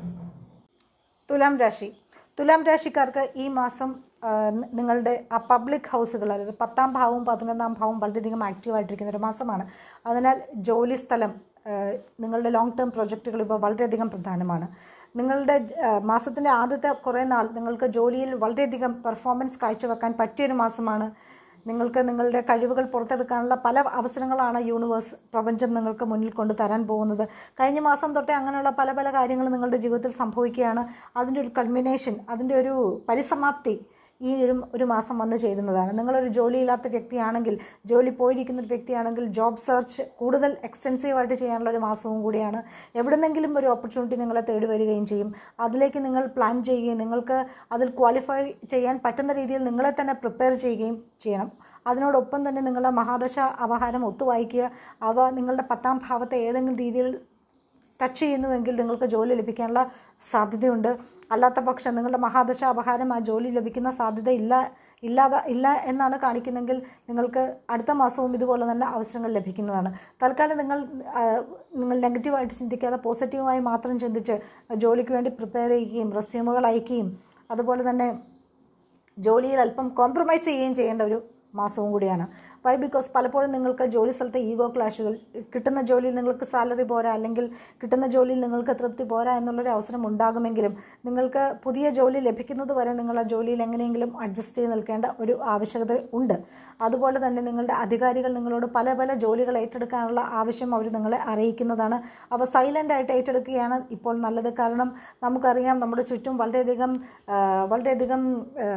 തുലാം രാശി തുലാം രാശിക്കാർക്ക് ഈ മാസം ആ, നി- നിങ്ങളുടെ ആ പബ്ലിക് ഹൗസുകൾ അതായത് പത്താം ഭാവവും പതിനൊന്നാം ഭാവവും വളരെയധികം ആക്റ്റീവായിട്ടിരിക്കുന്ന ഒരു മാസമാണ് അതിനാൽ ജോലി സ്ഥലം ആ, നിങ്ങളുടെ ലോങ് ടേം പ്രൊജക്റ്റുകൾ ഇപ്പോൾ വളരെയധികം പ്രധാനമാണ് നിങ്ങളുടെ ആ, മാസത്തിൻ്റെ ആദ്യത്തെ കുറേ നാൾ നിങ്ങൾക്ക് ജോലിയിൽ വളരെയധികം പെർഫോമൻസ് കാഴ്ചവെക്കാൻ പറ്റിയൊരു മാസമാണ് നിങ്ങൾക്ക് നിങ്ങളുടെ കഴിവുകൾ പുറത്തെടുക്കാനുള്ള പല അവസരങ്ങളാണ് യൂണിവേഴ്സ് പ്രപഞ്ചം നിങ്ങൾക്ക് മുന്നിൽ കൊണ്ട് തരാൻ പോകുന്നത് കഴിഞ്ഞ മാസം തൊട്ടേ അങ്ങനെയുള്ള പല പല കാര്യങ്ങൾ നിങ്ങളുടെ ജീവിതത്തിൽ സംഭവിക്കുകയാണ് അതിൻ്റെ ഒരു കൾമിനേഷൻ അതിൻ്റെ ഒരു പരിസമാപ്തി ഈ ഒരു ഒരു മാസം വന്നു ചേരുന്നതാണ് നിങ്ങളൊരു ജോലിയില്ലാത്ത വ്യക്തിയാണെങ്കിൽ ജോലി പോയിരിക്കുന്ന ഒരു വ്യക്തിയാണെങ്കിൽ ജോബ് സെർച്ച് കൂടുതൽ എക്സ്റ്റെൻസീവായിട്ട് ചെയ്യാനുള്ള ഒരു മാസവും കൂടിയാണ് എവിടുന്നെങ്കിലും ഒരു ഓപ്പർച്യൂണിറ്റി നിങ്ങളെ തേടി വരികയും ചെയ്യും അതിലേക്ക് നിങ്ങൾ പ്ലാൻ ചെയ്യുകയും നിങ്ങൾക്ക് അതിൽ ക്വാളിഫൈ ചെയ്യാൻ പറ്റുന്ന രീതിയിൽ നിങ്ങളെ തന്നെ പ്രിപ്പയർ ചെയ്യുകയും ചെയ്യണം അതിനോടൊപ്പം തന്നെ നിങ്ങളുടെ മഹാദശ അപഹാരം ഒത്തുവായിക്കുക അവ നിങ്ങളുടെ പത്താം ഭാവത്തെ ഏതെങ്കിലും രീതിയിൽ ടച്ച് ചെയ്യുന്നുവെങ്കിൽ നിങ്ങൾക്ക് ജോലി ലഭിക്കാനുള്ള സാധ്യതയുണ്ട് അല്ലാത്ത പക്ഷം നിങ്ങളുടെ മഹാദശ അപഹാരം ആ ജോലി ലഭിക്കുന്ന സാധ്യത ഇല്ല ഇല്ലാതെ ഇല്ല എന്നാണ് കാണിക്കുന്നെങ്കിൽ നിങ്ങൾക്ക് അടുത്ത മാസവും ഇതുപോലെ തന്നെ അവസരങ്ങൾ ലഭിക്കുന്നതാണ് തൽക്കാലം നിങ്ങൾ ആ, നിങ്ങൾ നെഗറ്റീവായിട്ട് ചിന്തിക്കാതെ പോസിറ്റീവായി മാത്രം ചിന്തിച്ച് ജോലിക്ക് വേണ്ടി പ്രിപ്പയർ ചെയ്യുകയും റെസ്യൂമുകൾ അയക്കുകയും അതുപോലെ തന്നെ ജോലിയിൽ അല്പം കോംപ്രമൈസ് ചെയ്യുകയും ചെയ്യേണ്ട ഒരു മാസവും കൂടിയാണ് വൈ ബിക്കോസ് പലപ്പോഴും നിങ്ങൾക്ക് ജോലി സ്ഥലത്തെ ഈഗോ ക്ലാഷുകൾ കിട്ടുന്ന ജോലിയിൽ നിങ്ങൾക്ക് സാലറി പോരാ അല്ലെങ്കിൽ കിട്ടുന്ന ജോലിയിൽ നിങ്ങൾക്ക് തൃപ്തി പോരാ എന്നുള്ളൊരു അവസരം ഉണ്ടാകുമെങ്കിലും നിങ്ങൾക്ക് പുതിയ ജോലി ലഭിക്കുന്നത് വരെ നിങ്ങൾ ആ ജോലിയിൽ എങ്ങനെയെങ്കിലും അഡ്ജസ്റ്റ് ചെയ്ത് നിൽക്കേണ്ട ഒരു ആവശ്യകത ഉണ്ട് അതുപോലെ തന്നെ നിങ്ങളുടെ അധികാരികൾ നിങ്ങളോട് പല പല ജോലികൾ ഏറ്റെടുക്കാനുള്ള ആവശ്യം അവർ നിങ്ങളെ അറിയിക്കുന്നതാണ് അവ സൈലൻ്റ് ആയിട്ട് ഏറ്റെടുക്കുകയാണ് ഇപ്പോൾ നല്ലത് കാരണം നമുക്കറിയാം നമ്മുടെ ചുറ്റും വളരെയധികം ആ, വളരെയധികം ആ,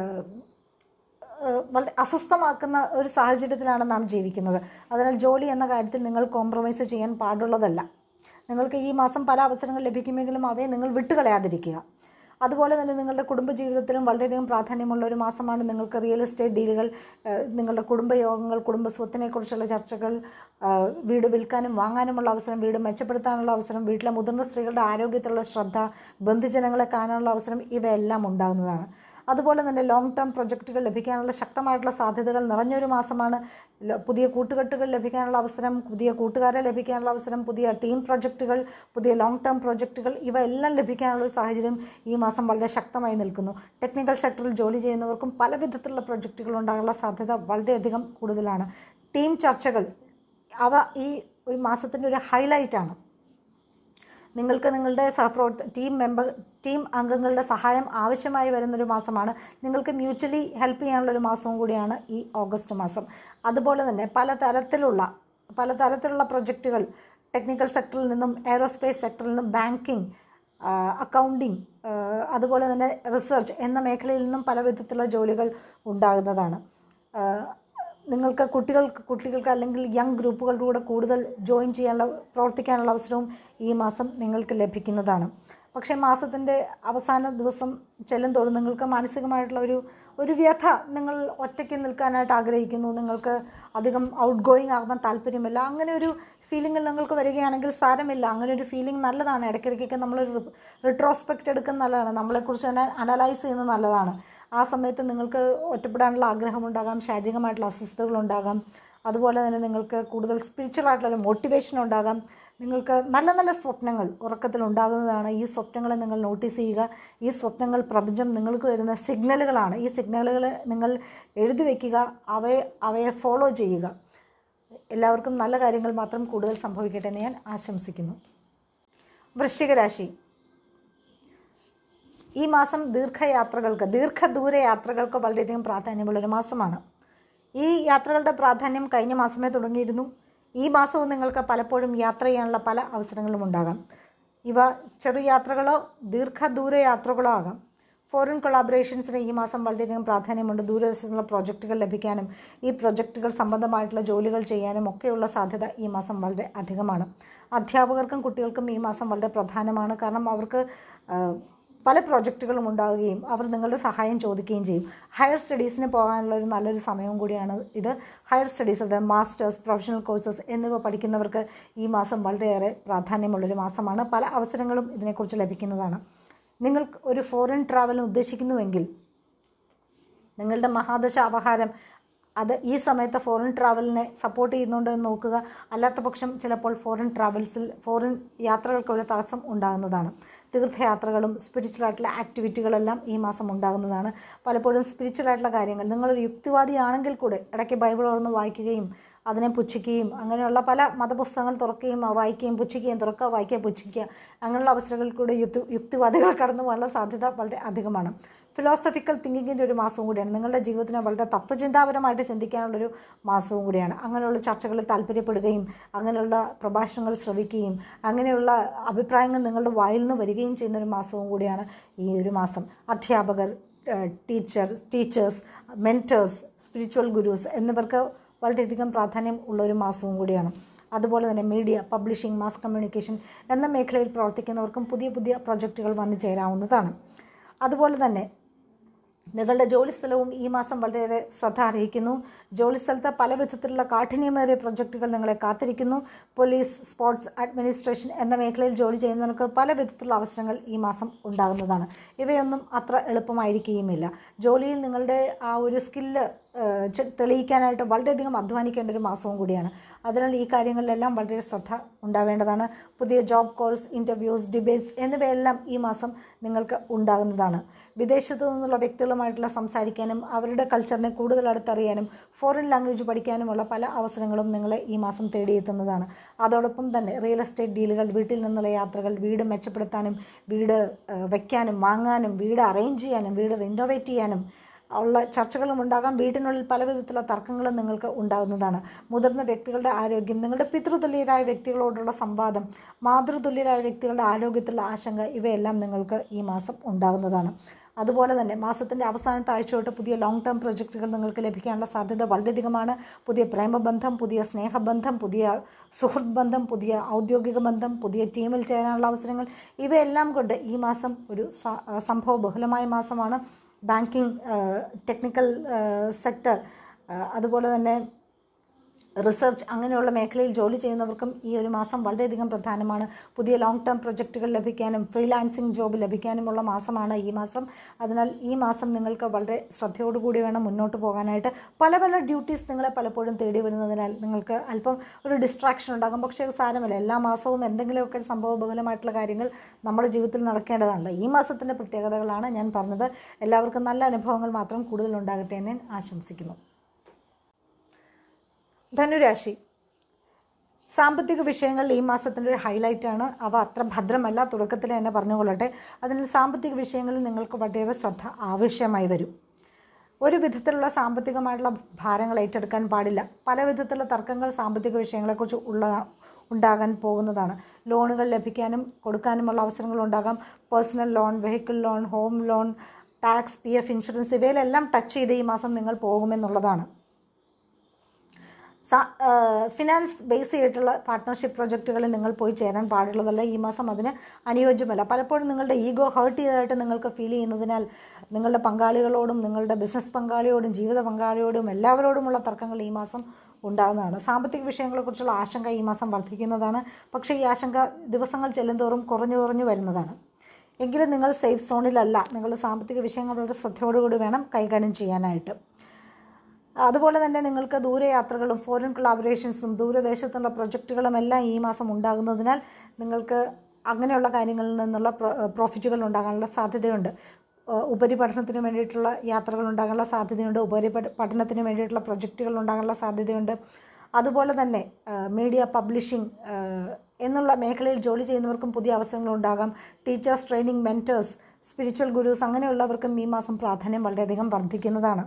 ഏഹ് വളരെ അസ്വസ്ഥമാക്കുന്ന ഒരു സാഹചര്യത്തിലാണ് നാം ജീവിക്കുന്നത് അതിനാൽ ജോലി എന്ന കാര്യത്തിൽ നിങ്ങൾ കോംപ്രമൈസ് ചെയ്യാൻ പാടുള്ളതല്ല നിങ്ങൾക്ക് ഈ മാസം പല അവസരങ്ങൾ ലഭിക്കുമെങ്കിലും അവയെ നിങ്ങൾ വിട്ടുകളയാതിരിക്കുക അതുപോലെ തന്നെ നിങ്ങളുടെ കുടുംബജീവിതത്തിലും വളരെയധികം പ്രാധാന്യമുള്ള ഒരു മാസമാണ് നിങ്ങൾക്ക് റിയൽ എസ്റ്റേറ്റ് ഡീലുകൾ ഏഹ് നിങ്ങളുടെ കുടുംബയോഗങ്ങൾ കുടുംബ സ്വത്തിനെക്കുറിച്ചുള്ള ചർച്ചകൾ ആഹ് വീട് വിൽക്കാനും വാങ്ങാനുമുള്ള അവസരം വീട് മെച്ചപ്പെടുത്താനുള്ള അവസരം വീട്ടിലെ മുതിർന്ന സ്ത്രീകളുടെ ആരോഗ്യത്തിലുള്ള ശ്രദ്ധ ബന്ധുജനങ്ങളെ കാണാനുള്ള അവസരം ഇവയെല്ലാം ഉണ്ടാകുന്നതാണ് അതുപോലെ തന്നെ ലോങ് ടേം പ്രൊജക്റ്റുകൾ ലഭിക്കാനുള്ള ശക്തമായിട്ടുള്ള സാധ്യതകൾ നിറഞ്ഞൊരു മാസമാണ് ല- പുതിയ കൂട്ടുകെട്ടുകൾ ലഭിക്കാനുള്ള അവസരം പുതിയ കൂട്ടുകാരെ ലഭിക്കാനുള്ള അവസരം പുതിയ ടീം പ്രൊജക്റ്റുകൾ പുതിയ ലോങ് ടേം പ്രൊജക്റ്റുകൾ ഇവ എല്ലാം ലഭിക്കാനുള്ള ഒരു സാഹചര്യം ഈ മാസം വളരെ ശക്തമായി നിൽക്കുന്നു ടെക്നിക്കൽ സെക്ടറിൽ ജോലി ചെയ്യുന്നവർക്കും പല വിധത്തിലുള്ള പ്രൊജക്റ്റുകൾ ഉണ്ടാകാനുള്ള സാധ്യത വളരെയധികം കൂടുതലാണ് ടീം ചർച്ചകൾ അവ ഈ ഒരു മാസത്തിൻ്റെ ഒരു ഹൈലൈറ്റാണ് നിങ്ങൾക്ക് നിങ്ങളുടെ സഹപ്രവർത്ത ടീം മെമ്പർ ടീം അംഗങ്ങളുടെ സഹായം ആവശ്യമായി വരുന്നൊരു മാസമാണ് നിങ്ങൾക്ക് മ്യൂച്വലി ഹെൽപ്പ് ചെയ്യാനുള്ള ഒരു മാസവും കൂടിയാണ് ഈ ഓഗസ്റ്റ് മാസം അതുപോലെ തന്നെ പല തരത്തിലുള്ള പല തരത്തിലുള്ള പ്രൊജക്റ്റുകൾ ടെക്നിക്കൽ സെക്ടറിൽ നിന്നും എയറോസ്പേസ് സെക്ടറിൽ നിന്നും ബാങ്കിങ് അക്കൗണ്ടിങ് അതുപോലെ തന്നെ റിസർച്ച് എന്ന മേഖലയിൽ നിന്നും പല വിധത്തിലുള്ള ജോലികൾ ഉണ്ടാകുന്നതാണ് ആ, നിങ്ങൾക്ക് കുട്ടികൾക്ക് കുട്ടികൾക്ക് അല്ലെങ്കിൽ യങ് ഗ്രൂപ്പുകളുടെ കൂടെ കൂടുതൽ ജോയിൻ ചെയ്യാനുള്ള പ്രവർത്തിക്കാനുള്ള അവസരവും ഈ മാസം നിങ്ങൾക്ക് ലഭിക്കുന്നതാണ് പക്ഷേ മാസത്തിൻ്റെ അവസാന ദിവസം ചെല്ലും തോറും നിങ്ങൾക്ക് മാനസികമായിട്ടുള്ള ഒരു ഒരു വ്യഥ നിങ്ങൾ ഒറ്റയ്ക്ക് നിൽക്കാനായിട്ട് ആഗ്രഹിക്കുന്നു നിങ്ങൾക്ക് അധികം ഔട്ട് ഗോയിങ് ആകാൻ താല്പര്യമില്ല അങ്ങനെ ഒരു ഫീലിംഗ് നിങ്ങൾക്ക് വരികയാണെങ്കിൽ സാരമില്ല അങ്ങനെ ഒരു ഫീലിംഗ് നല്ലതാണ് ഇടയ്ക്കിടയ്ക്കൊക്കെ നമ്മളൊരു റിട്രോസ്പെക്റ്റ് എടുക്കുന്ന നല്ലതാണ് നമ്മളെക്കുറിച്ച് തന്നെ അനലൈസ് ചെയ്യുന്നത് നല്ലതാണ് ആ സമയത്ത് നിങ്ങൾക്ക് ഒറ്റപ്പെടാനുള്ള ആഗ്രഹമുണ്ടാകാം ശാരീരികമായിട്ടുള്ള അസ്വസ്ഥതകളുണ്ടാകാം അതുപോലെ തന്നെ നിങ്ങൾക്ക് കൂടുതൽ സ്പിരിച്വൽ ആയിട്ടുള്ള മോട്ടിവേഷൻ ഉണ്ടാകാം നിങ്ങൾക്ക് നല്ല നല്ല സ്വപ്നങ്ങൾ ഉറക്കത്തിൽ ഉണ്ടാകുന്നതാണ് ഈ സ്വപ്നങ്ങളെ നിങ്ങൾ നോട്ടീസ് ചെയ്യുക ഈ സ്വപ്നങ്ങൾ പ്രപഞ്ചം നിങ്ങൾക്ക് തരുന്ന സിഗ്നലുകളാണ് ഈ സിഗ്നലുകൾ നിങ്ങൾ എഴുതി വയ്ക്കുക അവയെ അവയെ ഫോളോ ചെയ്യുക എല്ലാവർക്കും നല്ല കാര്യങ്ങൾ മാത്രം കൂടുതൽ സംഭവിക്കട്ടെ എന്ന് ഞാൻ ആശംസിക്കുന്നു വൃശ്ചിക രാശി ഈ മാസം ദീർഘയാത്രകൾക്ക് ദീർഘദൂര യാത്രകൾക്ക് വളരെയധികം പ്രാധാന്യമുള്ളൊരു മാസമാണ് ഈ യാത്രകളുടെ പ്രാധാന്യം കഴിഞ്ഞ മാസമേ തുടങ്ങിയിരുന്നു ഈ മാസവും നിങ്ങൾക്ക് പലപ്പോഴും യാത്ര ചെയ്യാനുള്ള പല അവസരങ്ങളും ഉണ്ടാകാം ഇവ ചെറു യാത്രകളോ ദീർഘദൂര യാത്രകളോ ആകാം ഫോറിൻ കൊളാബറേഷൻസിന് ഈ മാസം വളരെയധികം പ്രാധാന്യമുണ്ട് ദൂരദേശത്തുള്ള പ്രോജക്റ്റുകൾ ലഭിക്കാനും ഈ പ്രൊജക്റ്റുകൾ സംബന്ധമായിട്ടുള്ള ജോലികൾ ചെയ്യാനും ഒക്കെയുള്ള സാധ്യത ഈ മാസം വളരെ അധികമാണ് അധ്യാപകർക്കും കുട്ടികൾക്കും ഈ മാസം വളരെ പ്രധാനമാണ് കാരണം അവർക്ക് ആ, പല പ്രോജക്റ്റുകളും ഉണ്ടാവുകയും അവർ നിങ്ങളുടെ സഹായം ചോദിക്കുകയും ചെയ്യും ഹയർ സ്റ്റഡീസിന് പോകാനുള്ള ഒരു നല്ലൊരു സമയവും കൂടിയാണ് ഇത് ഹയർ സ്റ്റഡീസ് അത് മാസ്റ്റേഴ്സ് പ്രൊഫഷണൽ കോഴ്സസ് എന്നിവ പഠിക്കുന്നവർക്ക് ഈ മാസം വളരെയേറെ പ്രാധാന്യമുള്ളൊരു മാസമാണ് പല അവസരങ്ങളും ഇതിനെക്കുറിച്ച് ലഭിക്കുന്നതാണ് നിങ്ങൾക്ക് ഒരു ഫോറിൻ ട്രാവലിന് ഉദ്ദേശിക്കുന്നുവെങ്കിൽ നിങ്ങളുടെ മഹാദശ അപഹാരം അത് ഈ സമയത്ത് ഫോറിൻ ട്രാവലിനെ സപ്പോർട്ട് ചെയ്യുന്നുണ്ടോ എന്ന് നോക്കുക അല്ലാത്ത പക്ഷം ചിലപ്പോൾ ഫോറിൻ ട്രാവൽസിൽ ഫോറിൻ യാത്രകൾക്ക് ഒരു തടസ്സം ഉണ്ടാകുന്നതാണ് തീർത്ഥയാത്രകളും സ്പിരിച്വൽ ആയിട്ടുള്ള ആക്ടിവിറ്റികളെല്ലാം ഈ മാസം ഉണ്ടാകുന്നതാണ് പലപ്പോഴും സ്പിരിച്വൽ ആയിട്ടുള്ള കാര്യങ്ങൾ നിങ്ങളൊരു യുക്തിവാദിയാണെങ്കിൽ കൂടെ ഇടയ്ക്ക് ബൈബിൾ തുറന്ന് വായിക്കുകയും അതിനെ പുച്ഛിക്കുകയും അങ്ങനെയുള്ള പല മതപുസ്തകങ്ങൾ തുറക്കുകയും ആ വായിക്കുകയും പുച്ഛിക്കുകയും തുറക്കുക വായിക്കുക പുച്ഛിക്കുക അങ്ങനെയുള്ള അവസരങ്ങളിൽ കൂടെ യുക്തി യുക്തിവാദികൾ കടന്നു പോകാനുള്ള സാധ്യത വളരെ അധികമാണ് ഫിലോസഫിക്കൽ തിങ്കിങ്ങിൻ്റെ ഒരു മാസവും കൂടിയാണ് നിങ്ങളുടെ ജീവിതത്തിനെ വളരെ തത്വചിന്താപരമായിട്ട് ചിന്തിക്കാനുള്ളൊരു മാസവും കൂടിയാണ് അങ്ങനെയുള്ള ചർച്ചകളിൽ താല്പര്യപ്പെടുകയും അങ്ങനെയുള്ള പ്രഭാഷണങ്ങൾ ശ്രവിക്കുകയും അങ്ങനെയുള്ള അഭിപ്രായങ്ങൾ നിങ്ങളുടെ വായിൽ നിന്ന് വരികയും ചെയ്യുന്ന ഒരു മാസവും കൂടിയാണ് ഈ ഒരു മാസം അധ്യാപകർ teacher teachers mentors spiritual gurus എന്നിവർക്ക് വളരെയധികം പ്രാധാന്യം ഉള്ള ഒരു മാസവും കൂടിയാണ് അതുപോലെ തന്നെ മീഡിയ പബ്ലിഷിംഗ് മാസ് കമ്മ്യൂണിക്കേഷൻ എന്ന മേഖലയിൽ പ്രവർത്തിക്കുന്നവർക്കും പുതിയ പുതിയ പ്രൊജക്റ്റുകൾ വന്നു ചേരാവുന്നതാണ് അതുപോലെ തന്നെ നിങ്ങളുടെ ജോലിസ്ഥലവും ഈ മാസം വളരെയേറെ ശ്രദ്ധ അർഹിക്കുന്നു ജോലിസ്ഥലത്ത് പല വിധത്തിലുള്ള കാഠിന്യമേറിയ പ്രൊജക്റ്റുകൾ നിങ്ങളെ കാത്തിരിക്കുന്നു പോലീസ് സ്പോർട്സ് അഡ്മിനിസ്ട്രേഷൻ എന്ന മേഖലയിൽ ജോലി ചെയ്യുന്നവർക്ക് പല വിധത്തിലുള്ള അവസരങ്ങൾ ഈ മാസം ഉണ്ടാകുന്നതാണ് ഇവയൊന്നും അത്ര എളുപ്പമായിരിക്കുകയുമില്ല ജോലിയിൽ നിങ്ങളുടെ ആ ഒരു സ്കില്ല് തെളിയിക്കാനായിട്ട് വളരെയധികം അധ്വാനിക്കേണ്ട ഒരു മാസവും കൂടിയാണ് അതിനാൽ ഈ കാര്യങ്ങളിലെല്ലാം വളരെ ശ്രദ്ധ ഉണ്ടാവേണ്ടതാണ് പുതിയ ജോബ് കോൾസ് ഇൻ്റർവ്യൂസ് ഡിബേറ്റ്സ് എന്നിവയെല്ലാം ഈ മാസം നിങ്ങൾക്ക് ഉണ്ടാകുന്നതാണ് വിദേശത്തു നിന്നുള്ള വ്യക്തികളുമായിട്ടുള്ള സംസാരിക്കാനും അവരുടെ കൾച്ചറിനെ കൂടുതൽ അടുത്തറിയാനും ഫോറിൻ ലാംഗ്വേജ് പഠിക്കാനുമുള്ള പല അവസരങ്ങളും നിങ്ങളെ ഈ മാസം തേടിയെത്തുന്നതാണ് അതോടൊപ്പം തന്നെ റിയൽ എസ്റ്റേറ്റ് ഡീലുകൾ വീട്ടിൽ നിന്നുള്ള യാത്രകൾ വീട് മെച്ചപ്പെടുത്താനും വീട് ഏഹ്, വയ്ക്കാനും വാങ്ങാനും വീട് അറേഞ്ച് ചെയ്യാനും വീട് റിനോവേറ്റ് ചെയ്യാനും ഉള്ള ചർച്ചകളും ഉണ്ടാകാം വീട്ടിനുള്ളിൽ പല വിധത്തിലുള്ള തർക്കങ്ങളും നിങ്ങൾക്ക് ഉണ്ടാകുന്നതാണ് മുതിർന്ന വ്യക്തികളുടെ ആരോഗ്യം നിങ്ങളുടെ പിതൃതുല്യരായ വ്യക്തികളോടുള്ള സംവാദം മാതൃതുല്യരായ വ്യക്തികളുടെ ആരോഗ്യത്തിലുള്ള ആശങ്ക ഇവയെല്ലാം നിങ്ങൾക്ക് ഈ മാസം ഉണ്ടാകുന്നതാണ് അതുപോലെ തന്നെ മാസത്തിൻ്റെ അവസാനത്തെ ആഴ്ച തൊട്ട് പുതിയ ലോങ് ടേം പ്രൊജക്റ്റുകൾ നിങ്ങൾക്ക് ലഭിക്കാനുള്ള സാധ്യത വളരെയധികമാണ് പുതിയ പ്രേമബന്ധം പുതിയ സ്നേഹബന്ധം പുതിയ സുഹൃത്ത് ബന്ധം പുതിയ ഔദ്യോഗിക ബന്ധം പുതിയ ടീമിൽ ചേരാനുള്ള അവസരങ്ങൾ ഇവയെല്ലാം കൊണ്ട് ഈ മാസം ഒരു സ- സംഭവ ബഹുലമായ മാസമാണ് ബാങ്കിങ് ടെക്നിക്കൽ സെക്ടർ അതുപോലെ തന്നെ റിസർച്ച് അങ്ങനെയുള്ള മേഖലയിൽ ജോലി ചെയ്യുന്നവർക്കും ഈ ഒരു മാസം വളരെയധികം പ്രധാനമാണ് പുതിയ ലോങ് ടേം പ്രൊജക്റ്റുകൾ ലഭിക്കാനും ഫ്രീലാൻസിങ് ജോബ് ലഭിക്കാനുമുള്ള മാസമാണ് ഈ മാസം അതിനാൽ ഈ മാസം നിങ്ങൾക്ക് വളരെ ശ്രദ്ധയോടുകൂടി വേണം മുന്നോട്ട് പോകാനായിട്ട് പല പല ഡ്യൂട്ടീസ് നിങ്ങളെ പലപ്പോഴും തേടി വരുന്നതിനാൽ നിങ്ങൾക്ക് അല്പം ഒരു ഡിസ്ട്രാക്ഷൻ ഉണ്ടാകും പക്ഷേ അത് സാരമില്ല എല്ലാ മാസവും എന്തെങ്കിലുമൊക്കെ സംഭവബഹുലമായിട്ടുള്ള കാര്യങ്ങൾ നമ്മുടെ ജീവിതത്തിൽ നടക്കേണ്ടതാണല്ലോ ഈ മാസത്തിൻ്റെ പ്രത്യേകതകളാണ് ഞാൻ പറഞ്ഞത് എല്ലാവർക്കും നല്ല അനുഭവങ്ങൾ മാത്രം കൂടുതൽ ഉണ്ടാകട്ടെ എന്ന് ഞാൻ ആശംസിക്കുന്നു ധനുരാശി സാമ്പത്തിക വിഷയങ്ങളിൽ ഈ മാസത്തിൻ്റെ ഒരു ഹൈലൈറ്റാണ് അവ അത്ര ഭദ്രമല്ല തുടക്കത്തിൽ തന്നെ പറഞ്ഞുകൊള്ളട്ടെ അതിനാൽ സാമ്പത്തിക വിഷയങ്ങളിൽ നിങ്ങൾക്ക് വളരെയേറെ ശ്രദ്ധ ആവശ്യമായി വരും ഒരു വിധത്തിലുള്ള സാമ്പത്തികമായിട്ടുള്ള ഭാരങ്ങൾ ഏറ്റെടുക്കാൻ പാടില്ല പല വിധത്തിലുള്ള തർക്കങ്ങൾ സാമ്പത്തിക വിഷയങ്ങളെക്കുറിച്ച് ഉള്ള ഉണ്ടാകാൻ പോകുന്നതാണ് ലോണുകൾ ലഭിക്കാനും കൊടുക്കാനുമുള്ള അവസരങ്ങൾ ഉണ്ടാകാം personal loan vehicle loan home loan tax P F insurance ഇവയിലെല്ലാം ടച്ച് ചെയ്ത് ഈ മാസം നിങ്ങൾ പോകുമെന്നുള്ളതാണ് സ- ഏഹ് ഫിനാൻസ് ബേസ് ചെയ്തിട്ടുള്ള പാർട്ട്ണർഷിപ്പ് പ്രൊജക്റ്റുകളിൽ നിങ്ങൾ പോയി ചേരാൻ പാടുള്ളതല്ല ഈ മാസം അതിന് അനുയോജ്യമല്ല പലപ്പോഴും നിങ്ങളുടെ ഈഗോ ഹേർട്ട് ചെയ്തതായിട്ട് നിങ്ങൾക്ക് ഫീൽ ചെയ്യുന്നതിനാൽ നിങ്ങളുടെ പങ്കാളികളോടും നിങ്ങളുടെ ബിസിനസ് പങ്കാളിയോടും ജീവിത പങ്കാളിയോടും എല്ലാവരോടുമുള്ള തർക്കങ്ങൾ ഈ മാസം ഉണ്ടാകുന്നതാണ് സാമ്പത്തിക വിഷയങ്ങളെക്കുറിച്ചുള്ള ആശങ്ക ഈ മാസം വർദ്ധിക്കുന്നതാണ് പക്ഷേ ഈ ആശങ്ക ദിവസങ്ങൾ ചെല്ലുന്തോറും കുറഞ്ഞു കുറഞ്ഞു വരുന്നതാണ് എങ്കിലും നിങ്ങൾ സേഫ് സോണിലല്ല നിങ്ങളുടെ സാമ്പത്തിക വിഷയങ്ങൾ വളരെ ശ്രദ്ധയോടുകൂടി വേണം കൈകാര്യം ചെയ്യാനായിട്ട് അതുപോലെ തന്നെ നിങ്ങൾക്ക് ദൂരയാത്രകളും ഫോറിൻ കൊളാബറേഷൻസും ദൂരദേശത്തുള്ള പ്രൊജക്റ്റുകളും എല്ലാം ഈ മാസം ഉണ്ടാകുന്നതിനാൽ നിങ്ങൾക്ക് അങ്ങനെയുള്ള കാര്യങ്ങളിൽ നിന്നുള്ള പ്രോഫിറ്റുകൾ ഉണ്ടാകാനുള്ള സാധ്യതയുണ്ട് ഏഹ് ഉപരിപഠനത്തിന് വേണ്ടിയിട്ടുള്ള യാത്രകൾ ഉണ്ടാകാനുള്ള സാധ്യതയുണ്ട് ഉപരി പഠ- പഠനത്തിന് വേണ്ടിയിട്ടുള്ള പ്രൊജക്റ്റുകൾ ഉണ്ടാകാനുള്ള സാധ്യതയുണ്ട് അതുപോലെ തന്നെ മീഡിയ പബ്ലിഷിംഗ് എന്നുള്ള മേഖലയിൽ ജോലി ചെയ്യുന്നവർക്കും പുതിയ അവസരങ്ങൾ ഉണ്ടാകാം teachers training mentors spiritual gurus അങ്ങനെയുള്ളവർക്കും ഈ മാസം പ്രാധാന്യം വളരെയധികം വർദ്ധിക്കുന്നതാണ്